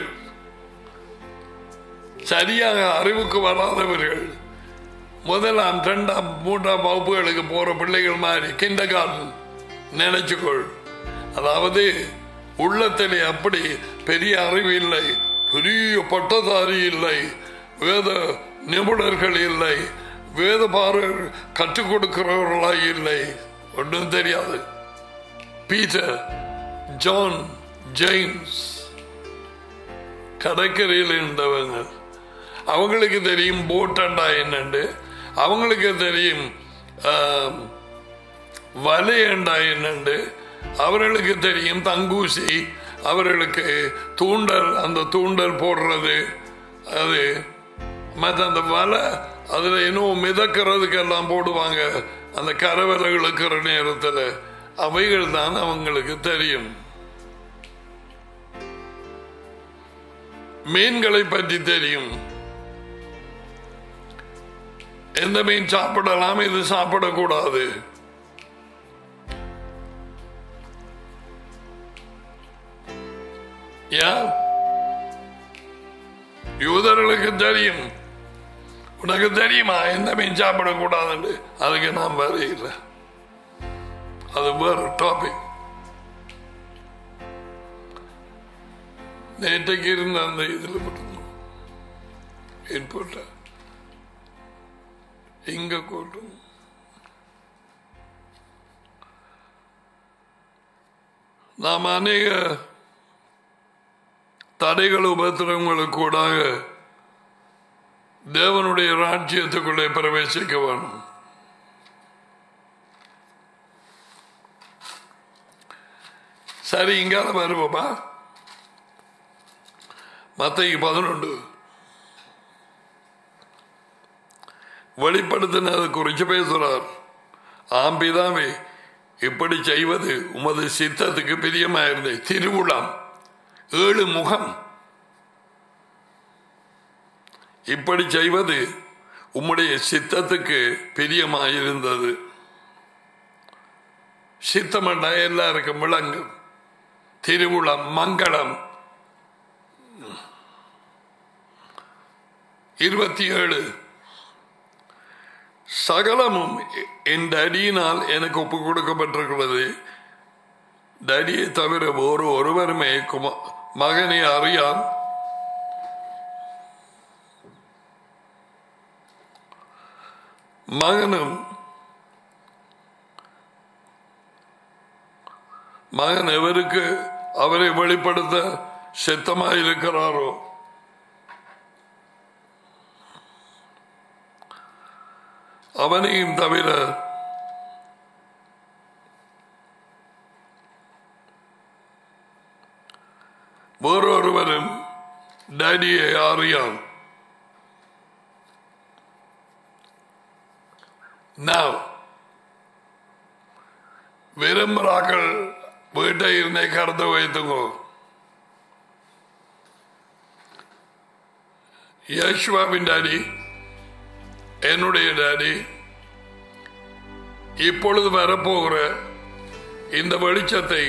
A: சரியாக அறிவுக்கு வராதவர்கள் முதலாம் இரண்டாம் மூன்றாம் வகுப்புகளுக்கு போற பிள்ளைகள் மாதிரி கிண்டகால் நினைச்சுக்கொள் அதாவது உள்ளத்திலே அப்படி பெரிய அறிவு இல்லை பெரிய பட்டதாரி இல்லை வேத நிபுணர்கள் இல்லை வேத பாரு கற்றுக் கொடுக்கிறவர்களாய் இல்லை ஒன்றும் தெரியாது பீட்டர் ஜான் ஜேம்ஸ் கடற்கரையில் இருந்தவங்க அவங்களுக்கு தெரியும் போட்டண்டா என்னண்டு அவங்களுக்கு தெரியும் வலையண்டா என்னண்டு அவர்களுக்கு தெரியும் தங்கூசி அவர்களுக்கு தூண்டல் அந்த தூண்டல் போடுறது அது மற்ற அந்த வலை அதுல இன்னும் மிதக்கிறதுக்கு எல்லாம் போடுவாங்க அந்த கரவலை இழுக்கிற நேரத்தில் அவைகள் தான் அவங்களுக்கு தெரியும் மீன்களை பற்றி தெரியும் எந்த மீன் சாப்பிடலாம் இது சாப்பிடக்கூடாது யூதர்களுக்கு தெரியும் உனக்கு தெரியுமா எந்த மீன் சாப்பிடக்கூடாதுன்னு அதுக்கு நான் வேற இல்லை அது வேற டாபிக் நேற்றைக்கு இருந்த அந்த இதில் ஏற்பட்ட இங்க கூட்டம் நாம் அநேக தடைகள் உபத்திரங்களுக்கு கூடாக தேவனுடைய ராஜ்யத்துக்குள்ளே பிரவேசிக்க வேணும் சரி இங்கால வருவோமா மத்திய பதினொன்று வெளிப்படுத்தினது குறித்து பேசுகிறார் ஆம்பிதாவே இப்படி செய்வது உமது சித்தத்துக்கு பிரியமாயிருந்தது திருவுளம் ஏழு முகம் இப்படி செய்வது உம்முடைய சித்தத்துக்கு பிரியமாயிருந்தது சித்தமண்டா எல்லாருக்கும் விளங்கும் திருவுளம் மங்களம் இருபத்தி ஏழு சகலமும் என் டடியினால் எனக்கு ஒப்பு கொடுக்கப்பட்டிருக்கிறது டடியை தவிர ஒரு ஒருவருமே குமா மகனை அறியான் மகனும் மகன் எவருக்கு அவரை வெளிப்படுத்த சித்தமாயிருக்கிறாரோ அவனையும் தவிர வேறொருவரும் டேடியை அறியான் Now, விரும்புகிறாக்கள் வீட்டை இருந்தே கருத்து வைத்துங்கோ யேசுவாவின் டாடி என்னுடைய டாடி இப்பொழுது வரப்போகிற இந்த வெளிச்சத்தை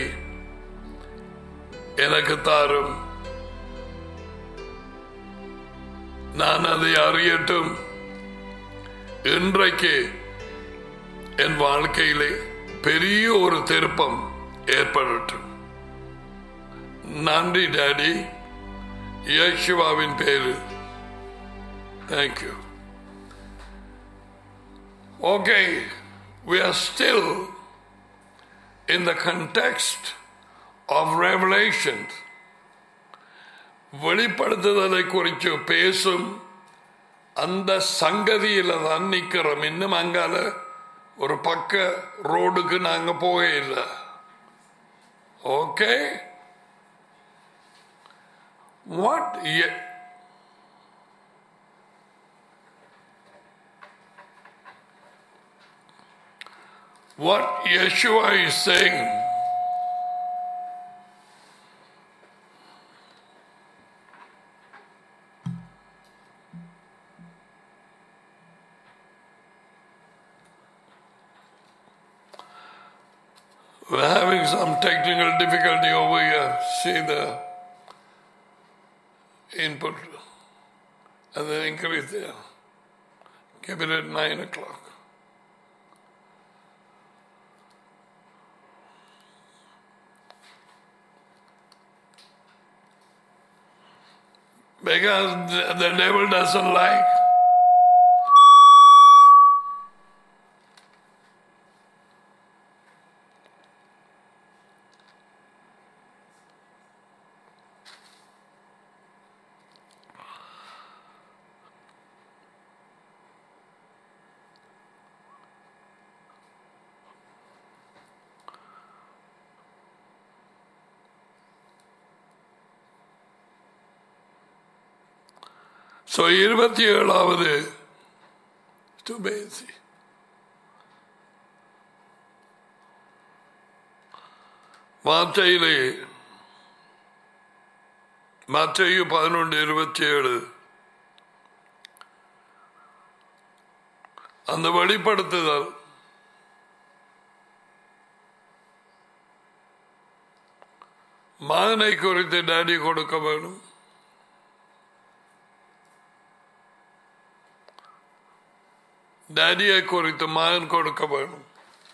A: எனக்கு தாரும் நான் அதை அறியட்டும் இன்றைக்கு என் வாழ்க்கையிலே பெரிய ஒரு திருப்பம் ஏற்படட்டும் நன்றி டாடி யேசுவாவின் பேரு thank you Okay, we are still in the context of Revelation. வெளிப்படுத்துதலை குறித்து பேசும் அந்த சங்கதியில தான் நிக்கிறோம் இன்னும் அங்கால ஒரு பக்க ரோடுக்கு நாங்க போக இல்லை okay what what Yeshua is saying. We're having some technical difficulty over here. See the input and then increase there. Keep it at nine o'clock. Because the, the devil doesn't like. So இருபத்தி ஏழாவது துபேசி வார்த்தையிலே மற்றையு பதினொன்று இருபத்தி ஏழு அந்த வெளிப்படுத்துதல் மகனை குறித்து டாடி கொடுக்க வேணும் டாடியை குறித்து மகன் கொடுக்க வேணும்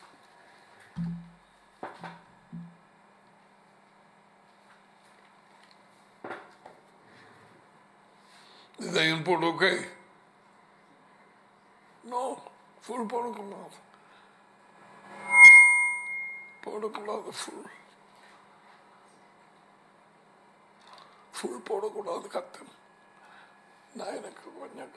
A: இந்த இன்புட் ஓகே நோ ஃபுல் போடக்கூடாது போடக்கூடாது ஃபுல் ஃபுல் போடக்கூடாது கத்தன் நான் எனக்கு கொஞ்சம்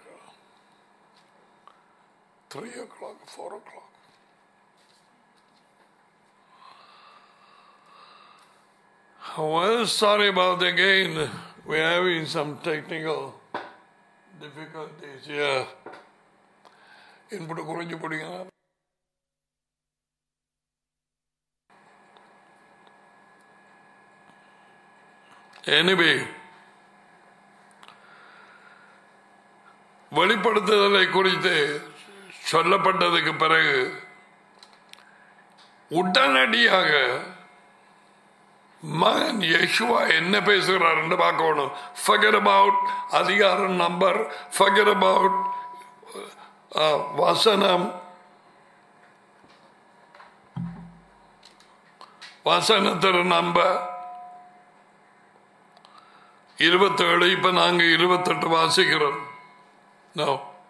A: three o'clock, four o'clock. Well, sorry about again. We're having some technical difficulties here. Input குறைஞ்சு போடுங்க Anyway, வெளிப்படுத்துதலை குறித்து சொல்லப்பட்டதுக்கு பிறகு உடனடியாக மகன் யேசுவா என்ன பேசுகிறார் பார்க்கணும் ஃபகர் அபவுட் அதிகாரம் நம்பர் ஃபகர் அபவுட் வசனம் வசனத்தில் நம்ப இருபத்தேழு இப்ப நாங்க இருபத்தெட்டு வாசிக்கிறோம் No.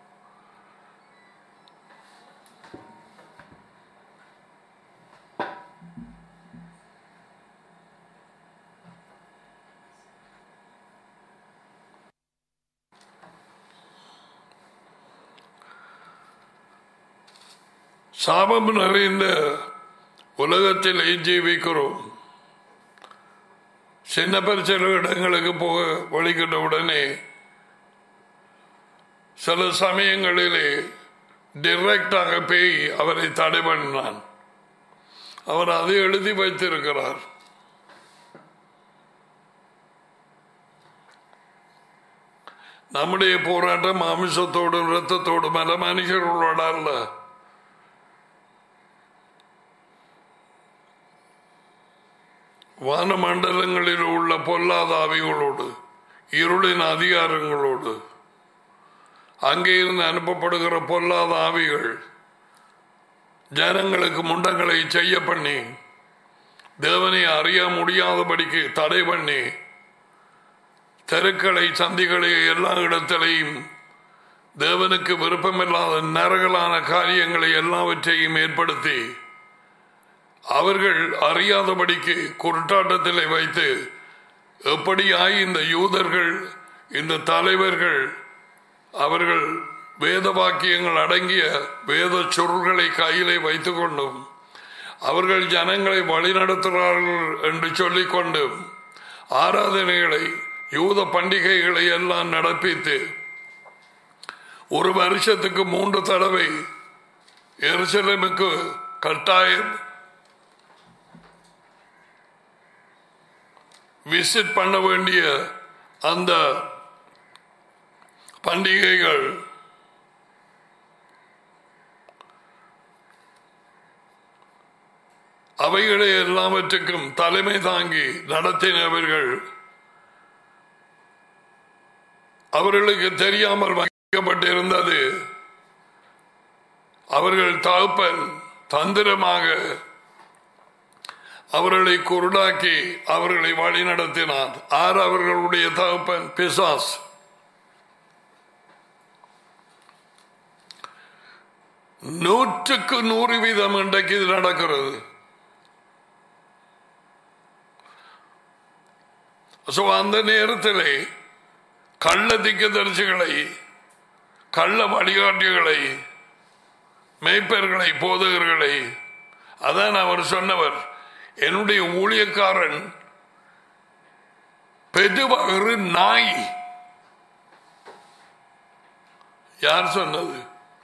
A: சாபம் நிறைந்த உலகத்தில் ஜீவிக்கிறோம் சின்ன சில இடங்களுக்கு போக வழிகிட்ட உடனே சில சமயங்களிலே டிரெக்டாக பேய் அவரை தடை பண்ணினான் அவர் அதை எழுதி வைத்திருக்கிறார் நம்முடைய போராட்டம் மாமிசத்தோடும் இரத்தத்தோடும் அல்ல மனுஷர்களோட அல்ல வானமண்டலங்களில் உள்ள பொல்லாத ஆவிகளோடு இருளின் அதிகாரங்களோடு அங்கே இருந்து அனுப்பப்படுகிற பொல்லாத ஆவிகள் ஜனங்களுக்கு முண்டங்களை செய்ய பண்ணி தேவனை அறிய முடியாதபடிக்கு தடை பண்ணி தெருக்களை சந்திகளை எல்லா இடத்திலையும் தேவனுக்கு விருப்பமில்லாத நரகலான காரியங்களை எல்லாவற்றையும் ஏற்படுத்தி அவர்கள் அறியாதபடிக்கு குருட்டாட்டத்திலே வைத்து எப்படியாய் இந்த யூதர்கள் இந்த தலைவர்கள் அவர்கள் வேத வாக்கியங்கள் அடங்கிய வேத சுருள்களை கையிலே வைத்துக் கொண்டும் அவர்கள் ஜனங்களை வழிநடத்துகிறார்கள் என்று சொல்லிக் கொண்டும் ஆராதனைகளை யூத பண்டிகைகளை எல்லாம் நடப்பித்து ஒரு வருஷத்துக்கு மூன்று தடவை எருசலேமுக்கு கட்டாயம் விசிட் பண்ண வேண்டிய அந்த பண்டிகைகள் அவைகளை எல்லாவற்றுக்கும் தலைமை தாங்கி நடத்தினவர்கள் அவர்களுக்கு தெரியாமல் வைக்கப்பட்டிருந்தது அவர்கள் தகப்பன் தந்திரமாக அவர்களை குருடாக்கி அவர்களை வழி நடத்தினார் ஆர் அவர்களுடைய தகப்பன் பிசாஸ் நூற்றுக்கு நூறு வீதம் இன்றைக்கு இது நடக்கிறது So, அந்த நேரத்திலே கள்ள திக்கதரிசிகளை கள்ள வழிகாட்டிகளை மெய்ப்பர்களை போதகர்களை அதான் அவர் சொன்னவர் என்னுடைய ஊழியக்காரன் பெதுவகரு நாய் யார் சொன்னது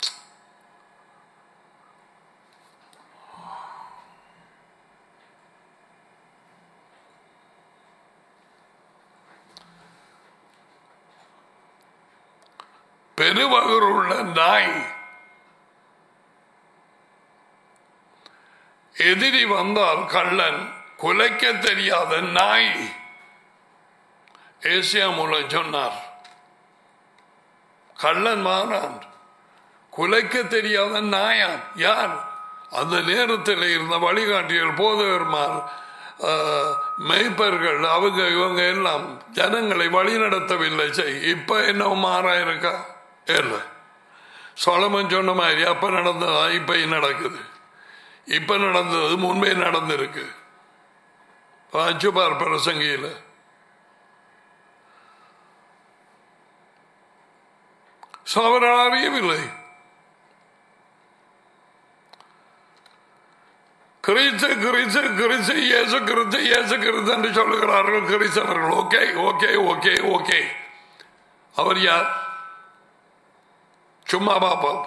A: பெருவகருள்ள நாய் எதிரி வந்தால் கள்ளன் குலைக்க தெரியாத நாய் ஏசியா மூலம் சொன்னார் கள்ளன் மாறான் குலைக்க தெரியாத நாயான் யார் அந்த நேரத்தில் இருந்த வழிகாட்டிகள் போதகர்மார் மெய்ப்பர்கள் அவங்க இவங்க எல்லாம் ஜனங்களை வழி நடத்தவில்லை செய் இப்ப என்ன மாறா இருக்கா இல்லை சோழமன் சொன்ன மாதிரி அப்ப நடந்ததா இப்ப நடக்குது இப்ப நடந்தது முன்பே நடந்திருக்கு அச்சுபார் பிரசங்கியில அவர்கள் அறியவில்லை கிறிஸ்து கிறிஸ்து கிறிஸ்து இயேசு கிறிஸ்து இயேசு கிறிஸ்து என்று சொல்லுகிறார்கள் கிறிஸ்தவர்கள் ஓகே ஓகே ஓகே ஓகே அவர் யார் சும்மா பாப்போம்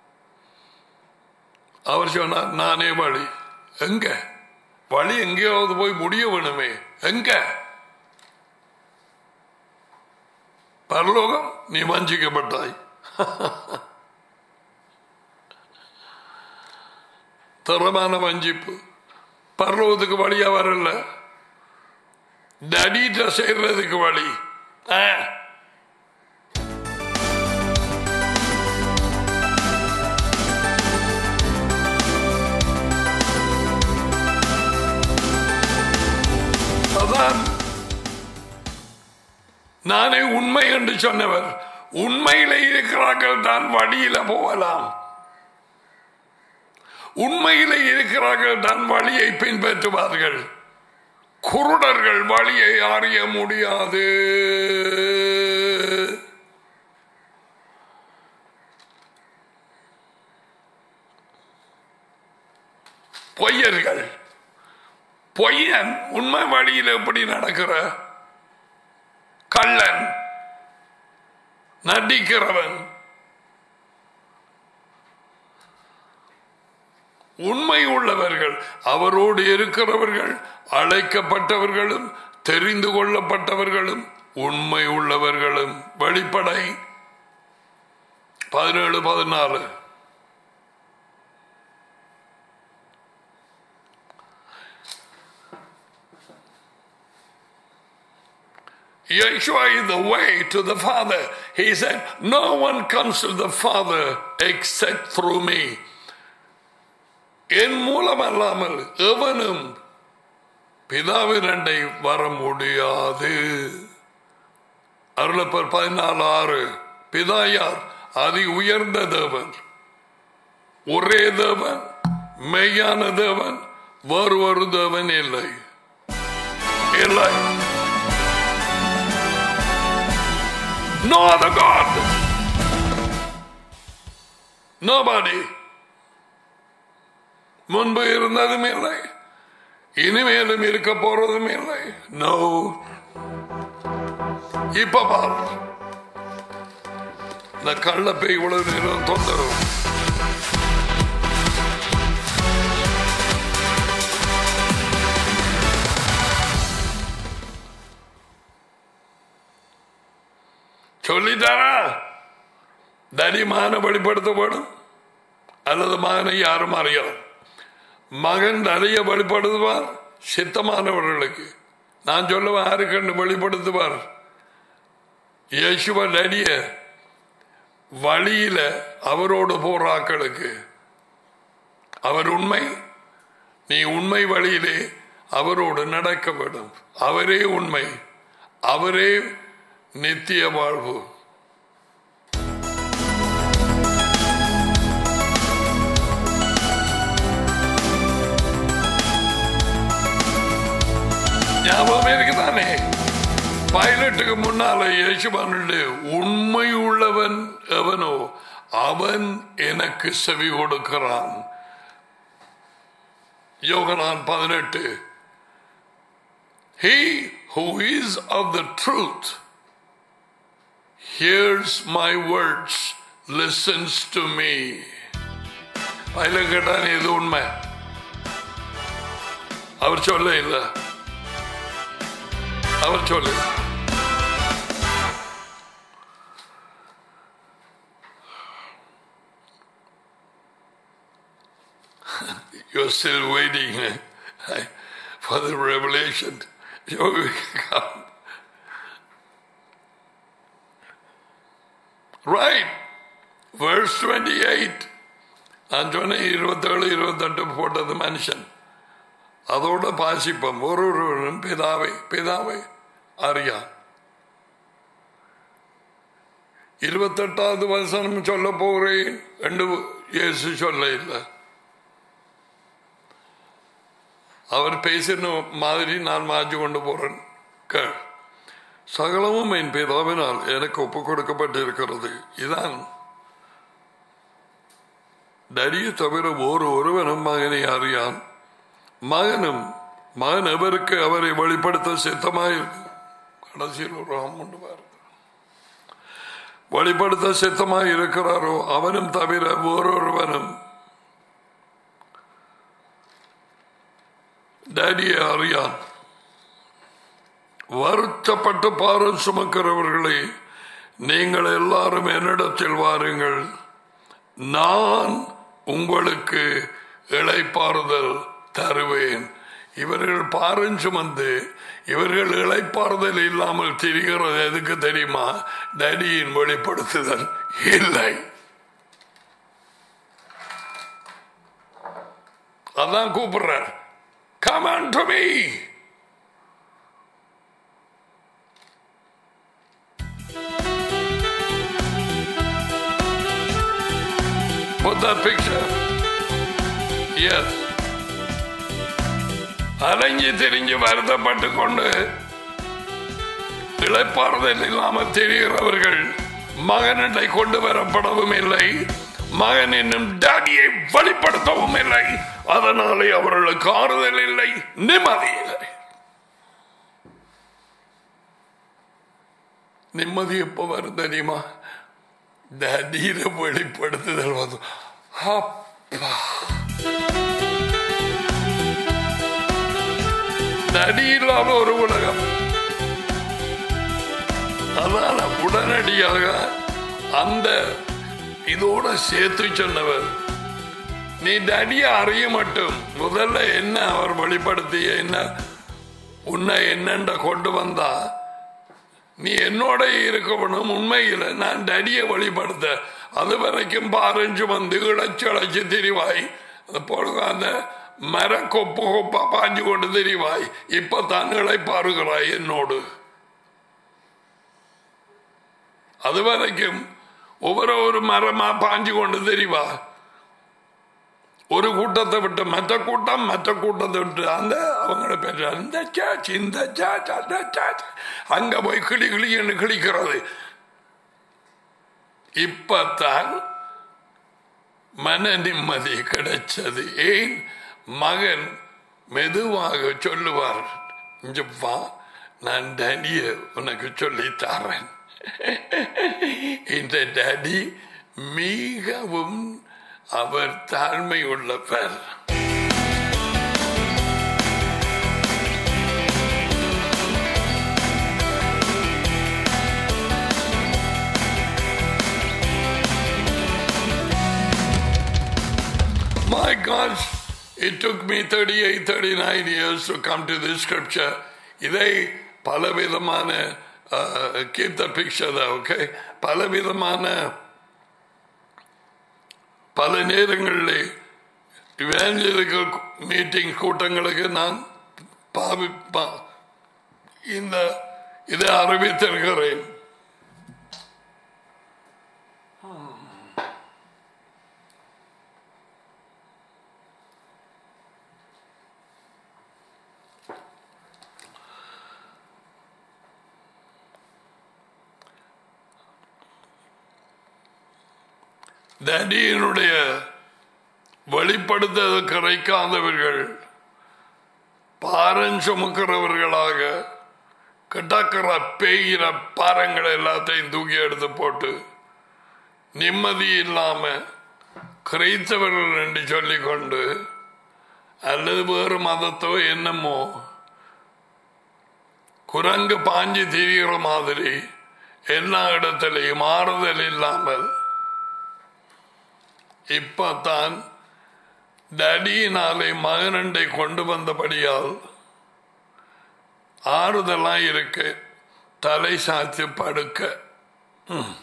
A: அவர் சொன்னார் நானே வழி எங்க வழி எங்கேயாவது போய் முடிய வேணுமே எங்க பரலோகம் நீ வஞ்சிக்கப்பட்டாய் தரமான வஞ்சிப்பு பரலோகத்துக்கு வழியா வரல டடிட்ட சேர்றதுக்கு வழி ஆ. அதான் நானே உண்மை என்று சொன்னவர் உண்மையில இருக்கிறார்கள் தான் வழியில போகலாம் உண்மையில இருக்கிறார்கள் தான் வழியை பின்பற்றுவார்கள் குருடர்கள் வழியை அறிய முடியாது பொய்யர்கள் பொய்யன் உண்மை வழியில் எப்படி நடக்கிற கள்ளன் நடிக்கிறவன் உண்மை உள்ளவர்கள் அவரோடு இருக்கிறவர்கள் அழைக்கப்பட்டவர்களும் தெரிந்து கொள்ளப்பட்டவர்களும் உண்மை உள்ளவர்களும் வெளிப்படை பதினேழு பதினாலு Yeshua is the way to the Father. He said, No one comes to the Father except through me. என் மூலம் அல்லாமல் எவனும் பிதாவிரண்டை வர முடியாது அருளப்பர் பதினாலு ஆறு பிதா யார் அதி உயர்ந்த தேவன் ஒரே தேவன் மெய்யான தேவன் வேறு ஒரு தேவன் இல்லை இல்லை No other God. Nobody. முன்பு இருந்ததும் இல்லை இனிமேலும் இருக்க போறதும் இல்லை நோ இப்ப பார் இந்த கள்ளப்பை இவ்வளவு நேரம் தொந்தரவு சொல்லிட்டாரா தனி மகனை வெளிப்படுத்தப்படும் அல்லது மகனை யாரும் அறியலாம் மகன் நிறைய வெளிப்படுத்துவார் சித்தமானவர்களுக்கு நான் சொல்லுவேன் யாருக்கண்டு வெளிப்படுத்துவார் இயேசுவ நடிய வழியில அவரோடு போற ஆக்களுக்கு அவர் உண்மை நீ உண்மை வழியிலே அவரோடு நடக்க வேண்டும் அவரே உண்மை அவரே நித்திய வாழ்வு ஞாபகம் இருக்குதானே பைலட்டுக்கு முன்னால இயேசுவானுடைய உண்மை உள்ளவன் எவனோ அவன் எனக்கு செவி கொடுக்கிறான் யோகனான் பதினெட்டு He who is of the truth hears my words, listens to me. அதில் கேட்டான் இது உண்மை அவர் சொல்ல இல்லை அவர் சொல்லு You're still waiting eh, for the revelation. You will come. Right. Verse 28. நான் சொன்னேன் இருபத்தேழு இருபத்தெட்டு போட்டது மனுஷன் அதோட பாசிப்பம் ஒருவரும் பிதாவை பிதாவை அறியா இருபத்தெட்டாவது வசனம் சொல்ல போகிறேன் என்று இயேசு சொல்ல இல்லை அவர் பேசின மாதிரி நான் மாற்றி கொண்டு போறேன் கேள் சகலமும் என் பிதாவினால் எனக்கு ஒப்பு கொடுக்கப்பட்டிருக்கிறது இதான் நரிய தவிர ஒரு ஒருவனும் மகனை அறியான் மகனும் மகன் எவருக்கு அவரை வெளிப்படுத்த சித்தமாயிருக்கு கடைசியில் ஒரு ஆமண்டு பாருங்க வெளிப்படுத்த சித்தமாய் இருக்கிறாரோ அவனும் தவிர வேறொருவனும் டேடியை அறியான் வருத்தப்பட்டு பாரம் சுமக்கிறவர்களே நீங்கள் எல்லாரும் என்னிடத்தில் வாருங்கள் நான் உங்களுக்கு இளைப்பாறுதல் தருவேன் இவர்கள் பாரம் சுமந்து இவர்கள் இளைப்பாறுதல் இல்லாமல் திரிகிறது எதுக்கு தெரியுமா டடியின் வெளிப்படுத்துதல் இல்லை அதான் கூப்பிடுறார் Come unto me. Put that picture. Yes. அலைஞ்சு திரிஞ்சு வருத்தப்பட்டு கொண்டு இழைப்பாறுதல் இல்லாமல் தெரிகிறவர்கள் மகனிடை கொண்டு வரப்படவும் இல்லை மகன் என்னும் டாடியை வெளிப்படுத்தவும் இல்லை அதனாலே அவர்களுக்கு ஆறுதல் இல்லை நிம்மதி இல்லை நிம்மதி எப்போ வரும் தெரியுமா டேடியில வெளிப்படுத்துதல் வந்து அப்பா நடி இல்லாத ஒரு உலகம் அதனால உடனடியாக அந்த இதோட சேர்த்து சொன்னவர் நீ தடிய அறிய மட்டும் முதல்ல என்ன அவர் வெளிப்படுத்திய என்ன உன்னை என்னென்ற கொண்டு வந்தா நீ என்னோட இருக்கணும் உண்மையில் நான் தடிய வழிபடுத்த அது வரைக்கும் பாரஞ்சு வந்து இழைச்சு இழைச்சு திரிவாய் பொழுது அந்த மர கொப்பு கொப்பா பாஞ்சு கொண்டு திரிவாய் இப்ப தான் இழைப்பாருகிறாய் என்னோடு அது வரைக்கும் ஒவ்வொரு ஒரு மரமா பாஞ்சு கொண்டு தெரிவா ஒரு கூட்டத்தை விட்டு மற்ற கூட்டம் மற்ற கூட்டத்தை விட்டு அந்த அவங்கள பேர் அந்த சாச் இந்த சாச் அந்த சாச் அங்க போய் கிளி கிளின்னு கிளிக்கிறது இப்பத்தான் மன நிம்மதி கிடைச்சது ஏன் மகன் மெதுவாக சொல்லுவார் இங்க வா நான் டேடிய உனக்கு சொல்லி தரேன் இந்த டேடி மிகவும் அவர் தாழ்மை உள்ளவர் My God, it took me 38, 39 years to come to this scripture. இதை பலவிதமான கீப் த பிக்சர் ஓகே பலவிதமான பல நேரங்களில் இவேஞ்சலிக்கல் மீட்டிங் கூட்டங்களுக்கு நான் பாவிப்பா இந்த இதை அறிவித்திருக்கிறேன் தடியினுடைய வெளிப்படுத்த கிடைக்காதவர்கள் பாரம் சுமக்கிறவர்களாக கிட்டக்கிற பெய்கிற பாரங்கள் எல்லாத்தையும் தூக்கி எடுத்து போட்டு நிம்மதி இல்லாம கிரைத்தவர்கள் என்று சொல்லிக்கொண்டு அல்லது வேறு மதத்தோ என்னமோ குரங்கு பாஞ்சி திரிகிற மாதிரி எல்லா இடத்திலையும் மாறுதல் இல்லாமல் இப்பத்தான் டடியினாலே மகனண்டை கொண்டு வந்தபடியால் ஆறுதலாய் இருக்கு தலை சாத்து படுக்க ம்.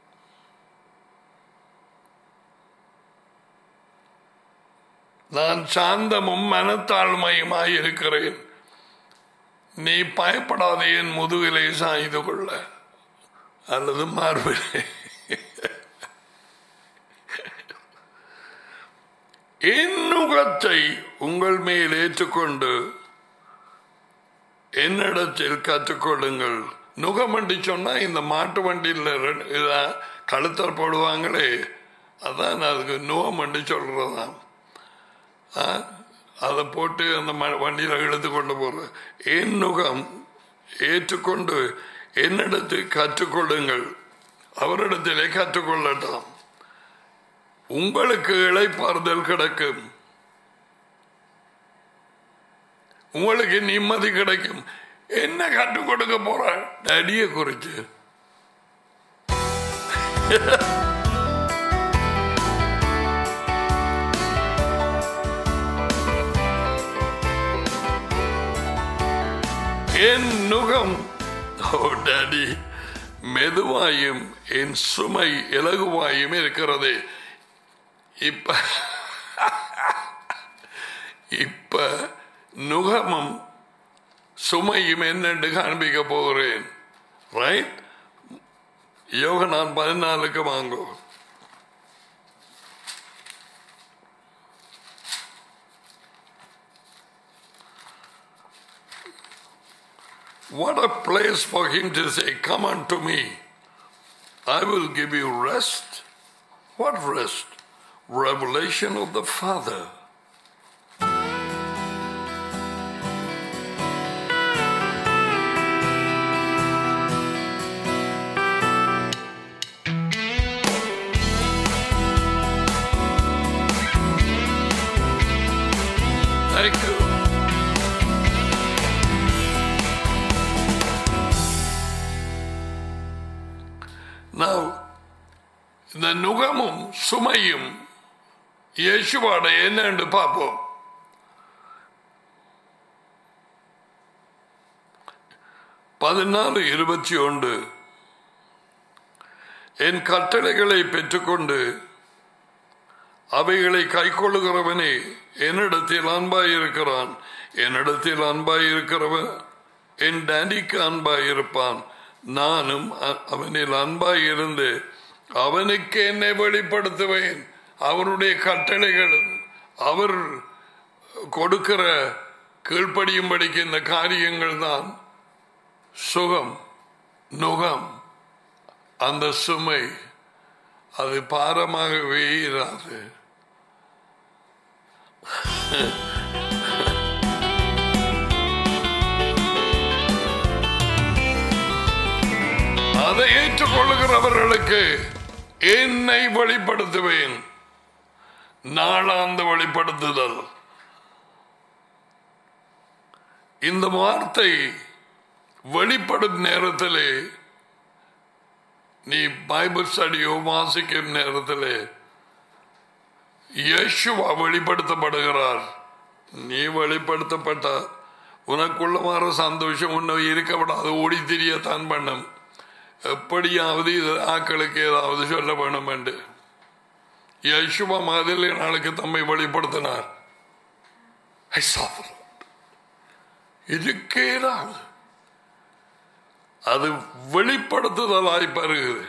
A: நான் சாந்தமும் மனத்தாழ்மையுமாய் இருக்கிறேன் நீ பயப்படாதே என் முதுகிலே சாய்ந்து கொள்ள அல்லது மார்பிலே என் நுகத்தை உங்கள் மேல் ஏற்றுக்கொண்டு என்னிடத்தில் கற்றுக்கொள்ளுங்கள் நுகம் வண்டி சொன்னா இந்த மாட்டு வண்டியில் ரெண்டு- இதான் கழுத்தல் போடுவாங்களே அதான் அதுக்கு நுகம் வண்டி சொல்றதாம் ஆ? அதை போட்டு அந்த ம- வண்டியில இழுத்து கொண்டு போற என் நுகம் ஏற்றுக்கொண்டு என்னிடத்தில் கற்றுக்கொள்ளுங்கள் அவரிடத்திலே கற்றுக்கொள்ளட்டும் உங்களுக்கு இளைப்பாறுதல் கிடைக்கும் உங்களுக்கு நிம்மதி கிடைக்கும் என்ன கற்றுக் கொடுக்க போற டடிய குறிச்சு என் நுகம் ஓ டாடி மெதுவாயும் என் சுமை இலகுவாயும் இருக்கிறது இப்ப இப்ப நுகமும் சுமையும் என்னென்று காண்பிக்க போகிறேன் ரைட் யோக நான் பதினாலுக்கு வாங்கோ What a place for him to say, Come unto me. I will give you rest. What rest? Revelation of the Father. Thank you. Now, இந்த நுகமும் சுமையும் இயேசுவாட என்னன்னு பார்ப்போம் பதினாலு இருபத்தி ஒன்று என் கட்டளைகளை பெற்றுக்கொண்டு அவைகளை கைக்கொள்ளுகிறவனே என்னிடத்தில் அன்பாயிருக்கிறான் என்னிடத்தில் அன்பாயிருக்கிறவன் என் டேடிக்கு அன்பாயிருப்பான் நானும் அ- அவனில் அன்பாயிருந்து அவனுக்கு என்னை வெளிப்படுத்துவேன் அவருடைய கட்டளைகள் அவர் கொடுக்கிற கீழ்ப்படியும்படிக்கு இந்த காரியங்கள் தான் சுகம் நுகம் அந்த சுமை அது பாரமாகவே இராது அதை ஏற்றுக்கொள்ளுகிறவர்களுக்கு என்னை வெளிப்படுத்துவேன் நாளாந்த வெளிப்படுத்துதல் இந்த வார்த்தை வெளிப்படும் நேரத்திலே நீ பைபிள் ஸ்டடியோ வாசிக்கும் நேரத்திலே இயேசுவா வெளிப்படுத்தப்படுகிறார் நீ வெளிப்படுத்தப்பட்ட உனக்குள்ள வர சந்தோஷம் உன்னை இருக்கப்படாது ஓடி திரியத்தான் பண்ணும் எப்படியாவது இது ஆக்களுக்கு ஏதாவது சொல்ல வேணும் என்று யேசுவா மாதிரி நாளுக்கு தம்மை வெளிப்படுத்தினார் I saw the Lord. இருக்கேதான் அது வெளிப்படுத்துதலாய் பெறுகிறது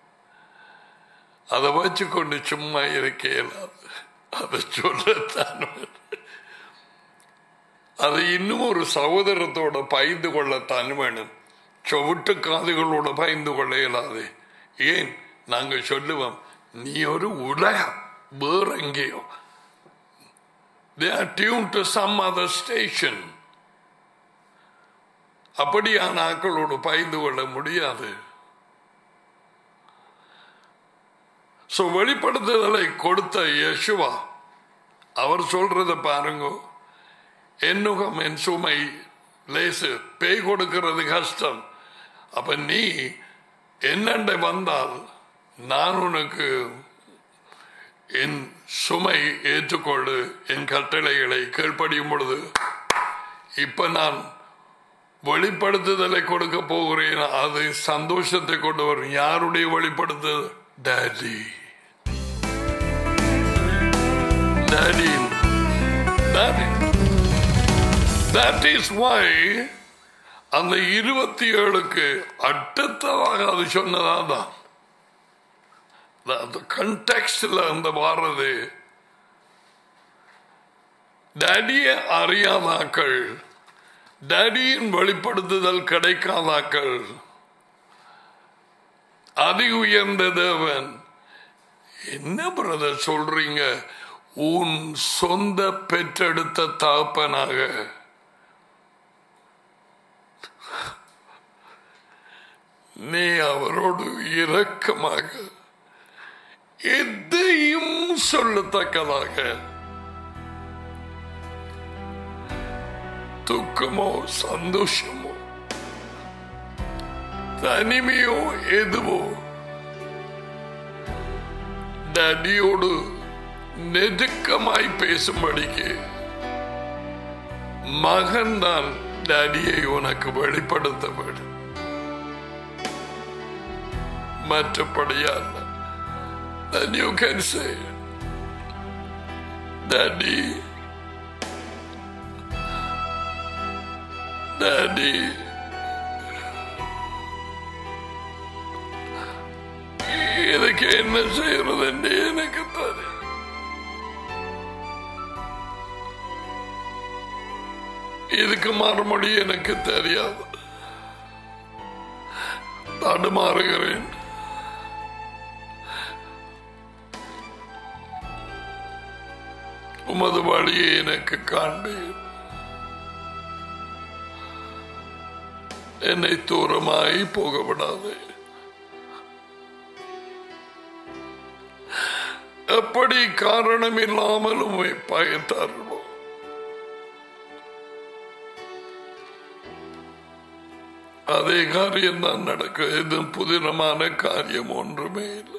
A: அதை வச்சுக்கொண்டு சும்மா இருக்க இயலாது அதை சொல்லத்தான் வேணும். அதை இன்னும் ஒரு சகோதரத்தோட பயந்து கொள்ளத்தான் வேணும் சொவிட்டு காதுகளோட பயந்து கொள்ள இயலாது ஏன் நாங்கள் சொல்லுவோம் நீ ஒரு உலகம் வேற எங்கேயோ they are tuned to some other station அப்படியான ஆக்களோடு பயந்து கொள்ள முடியாது சோ வெளிப்படுத்துதலை கொடுத்த யேசுவா அவர் சொல்றத பாருங்க என்னுகம் என் சுமை லேசு பேய் கொடுக்கிறது கஷ்டம் அப்ப நீ என்னண்ட வந்தால் நான் உனக்கு என் சுமை ஏற்றுக்கொண்டு என் கட்டளைகளை கீழ்ப்படியும் பொழுது இப்ப நான் வெளிப்படுத்துதலை கொடுக்க போகிறேன் அது சந்தோஷத்தை கொண்டு வரும் யாருடைய வெளிப்படுத்துதல் daddy daddy daddy that is why அந்த இருபத்தி ஏழுக்கு அடுத்ததாக அது சொன்னதான் அந்த கண்டெக்ஸ்ட்ல அந்த வாரது டேடிய அறியாதாக்கள் டேடியின் வெளிப்படுத்துதல் கிடைக்காதாக்கள் அதி உயர்ந்த தேவன் என்ன பிரதர் சொல்றீங்க உன் சொந்த பெற்றெடுத்த தகப்பனாக நீ அவரோடு இரக்கமாக எதையும் சொல்லத்தக்கதாக துக்கமோ சந்தோஷமோ தனிமையோ எதுவோ டடியோடு நெருக்கமாய் பேசும்படிக்கு மகன் தான் டடியை உனக்கு வெளிப்படுத்த வேண்டும் மற்றபடியால் then you can say daddy daddy இதுக்கு என்ன செய்யறது என்று எனக்கு தெரியும் இதுக்கு மறுமொழி எனக்கு தெரியாது தடுமாறுகிறேன் உமது வழியை எனக்கு காண்பேன் என்னை தூரமாய் போக விடாதே எப்படி காரணம் இல்லாமல் உண்மை பயத்தார்களோ அதே காரியம் தான் நடக்கும் எது புதினமான காரியம் ஒன்றுமே இல்லை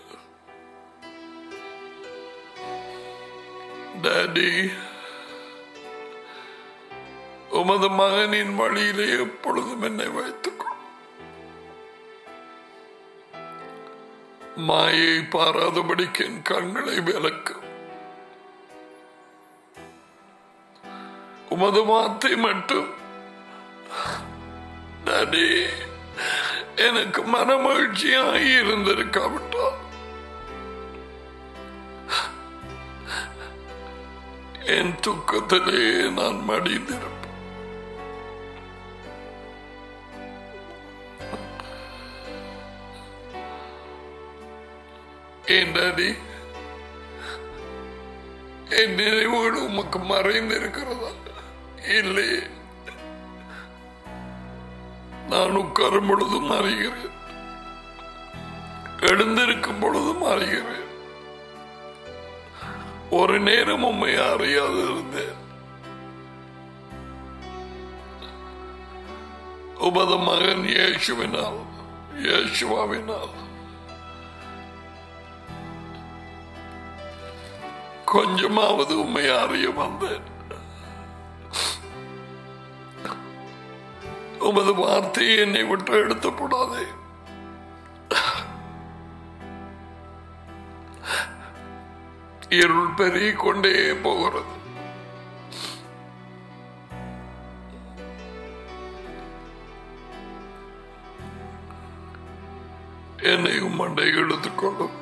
A: டாடி உமது மகனின் வழியிலே எப்பொழுதும் என்னை வைத்துக்கொள் மாயை பாராதபடிக்கு என் கண்களை விளக்கும் உமது வார்த்தை மட்டும் டாடி எனக்கு மனமகிழ்ச்சியாய் இருந்திருக்காவிட்டால் என் துக்கத்திலே நான் மடிந்திருப்பேன் என் டாடி என் நினைவுகள் உமக்கு மறைந்திருக்கிறதா இல்லை நான் உட்காரும் பொழுதும் அறிகிறேன் எழுந்திருக்கும் பொழுதும் அறிகிறேன் ஒரு நேரம் உண்மை அறியாது இருந்தேன் உமது மகன் இயேசுவினால் இயேசுவாவினால் கொஞ்சமாவது உண்மை அறிய வந்தேன் உமது வார்த்தையை என்னை விட்டு எடுத்துக்கூடாதே இருள் பெருகிக் கொண்டே போகிறது என்னையும் மண்டை எடுத்துக்கொள்ளும்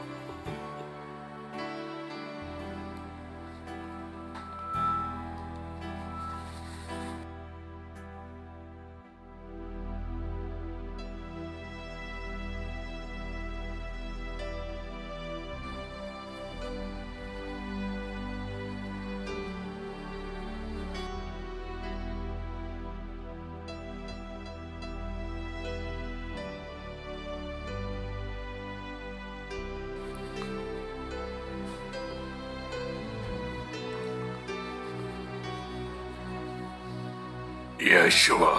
A: യേശുവ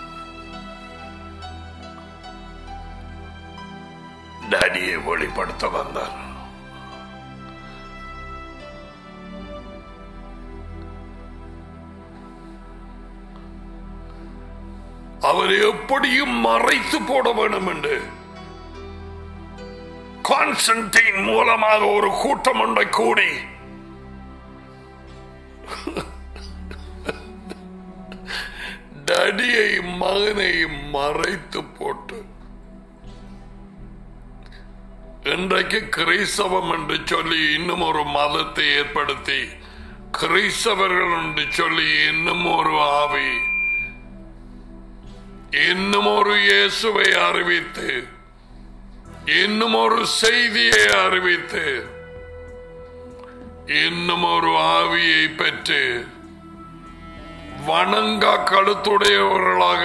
A: ഡാഡിയെ വെളിപ്പെടുത്ത വന്നാൽ அவரை எப்படியும் மறைத்து போட வேண்டும் என்று கான்ஸ்டன்டைன் மூலமாக ஒரு கூட்டம் ஒன்றை கூடி டடியை மகனை மறைத்து போட்டு இன்றைக்கு கிறிஸ்தவம் என்று சொல்லி இன்னும் ஒரு மதத்தை ஏற்படுத்தி கிறிஸ்தவர்கள் என்று சொல்லி இன்னும் ஒரு ஆவி இன்னும் ஒரு இயேசுவை அறிவித்து இன்னும் ஒரு செய்தியை அறிவித்து இன்னும் ஒரு ஆவியை பெற்று வணங்கா கழுத்துடையவர்களாக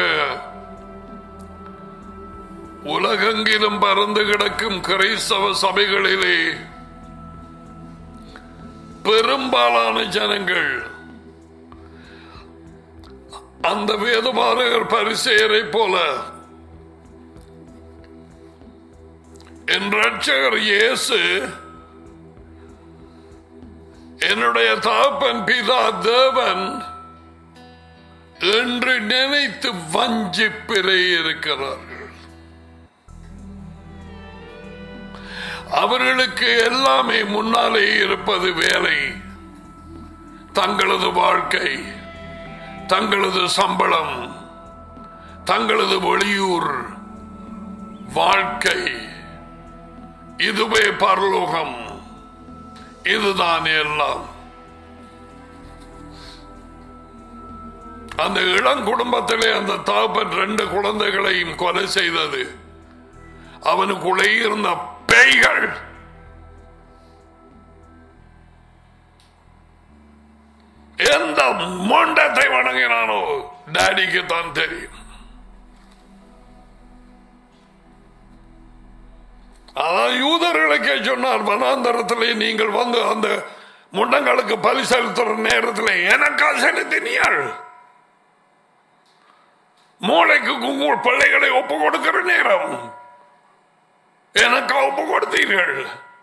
A: உலகெங்கிலும் பறந்து கிடக்கும் கிறிஸ்தவ சபைகளிலே பெரும்பாலான ஜனங்கள் அந்த வேதபாரகர் பரிசெயரை போல என் ரட்சகர் இயேசு என்னுடைய தாப்பன் பிதா தேவன் என்று நினைத்து வஞ்சிப்பிலே இருக்கிறார்கள் அவர்களுக்கு எல்லாமே முன்னாலே இருப்பது வேலை தங்களது வாழ்க்கை தங்களது சம்பளம் தங்களது வெளியூர் வாழ்க்கை இதுவே பரலோகம் இதுதான் எல்லாம் அந்த இளம் குடும்பத்திலே அந்த தாப்பன் ரெண்டு குழந்தைகளையும் கொலை செய்தது அவனுக்குள்ளே இருந்த பேய்கள் எந்த மொண்டத்தை வணங்கினானோ டாடிக்கு தான் தெரியும் அதான் யூதர்களுக்கே சொன்னார் வனாந்தரத்திலே நீங்கள் வந்து அந்த முண்டங்களுக்கு பலி செலுத்துற நேரத்தில் எனக்கா செலுத்தினியாள் மூளைக்கு உங்கள் பிள்ளைகளை ஒப்பு கொடுக்கிற நேரம் எனக்கா ஒப்பு கொடுத்தீர்கள்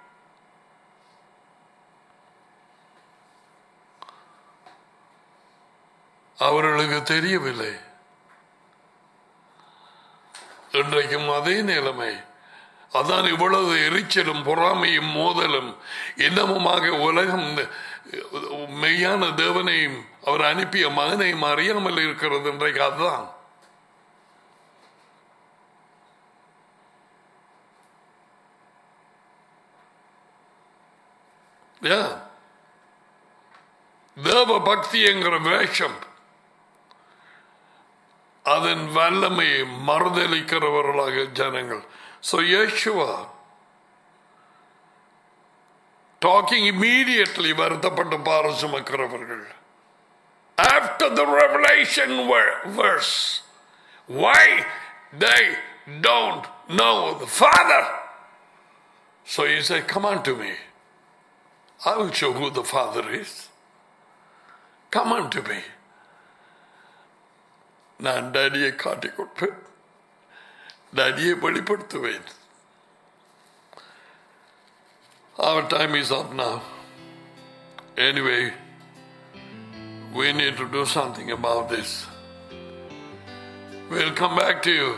A: அவர்களுக்கு தெரியவில்லை இன்றைக்கும் அதே நிலைமை அதான் இவ்வளவு எரிச்சலும் பொறாமையும் மோதலும் இன்னமுமாக உலகம் மெய்யான தேவனையும் அவர் அனுப்பிய மகனையும் அறியாமல் இருக்கிறது இன்றைக்கு அதுதான் தேவ பக்தி என்கிற வேஷம் அதன் வல்லமையை மறுதளிக்கிறவர்களாக ஜனங்கள் So Yeshua talking immediately வருத்தப்பட்டு பார சுமக்கிறவர்கள் after the revelation verse why they don't know the father so he said come on to me I will show who the father is come on to me நான் டேடியை காட்டிக் கொடுப்பேன் டேடியை வெளிப்படுத்துவேன் Our time is up now. Anyway, we need to do something about this. We'll come back to you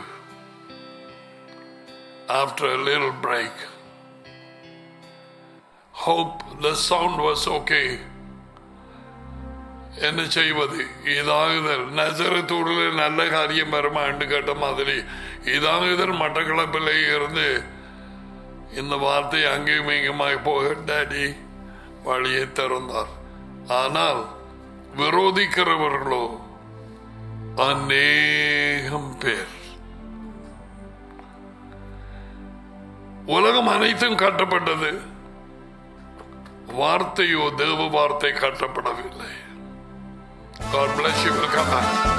A: after a little break. Hope the sound was okay. என்ன செய்வது இதாகுதல் நசரத்தூரில் நல்ல காரியம் வருமா என்று கேட்ட மாதிரி இதாகுதல் மட்டக்களப்பில் இருந்து இந்த வார்த்தை அங்கேயும் இங்குமாய் போக டாடி வழியை திறந்தார் ஆனால் விரோதிக்கிறவர்களோ அநேகம் பேர் உலகம் அனைத்தும் கட்டப்பட்டது வார்த்தையோ தேவ வார்த்தை கட்டப்படவில்லை God bless you. Welcome back.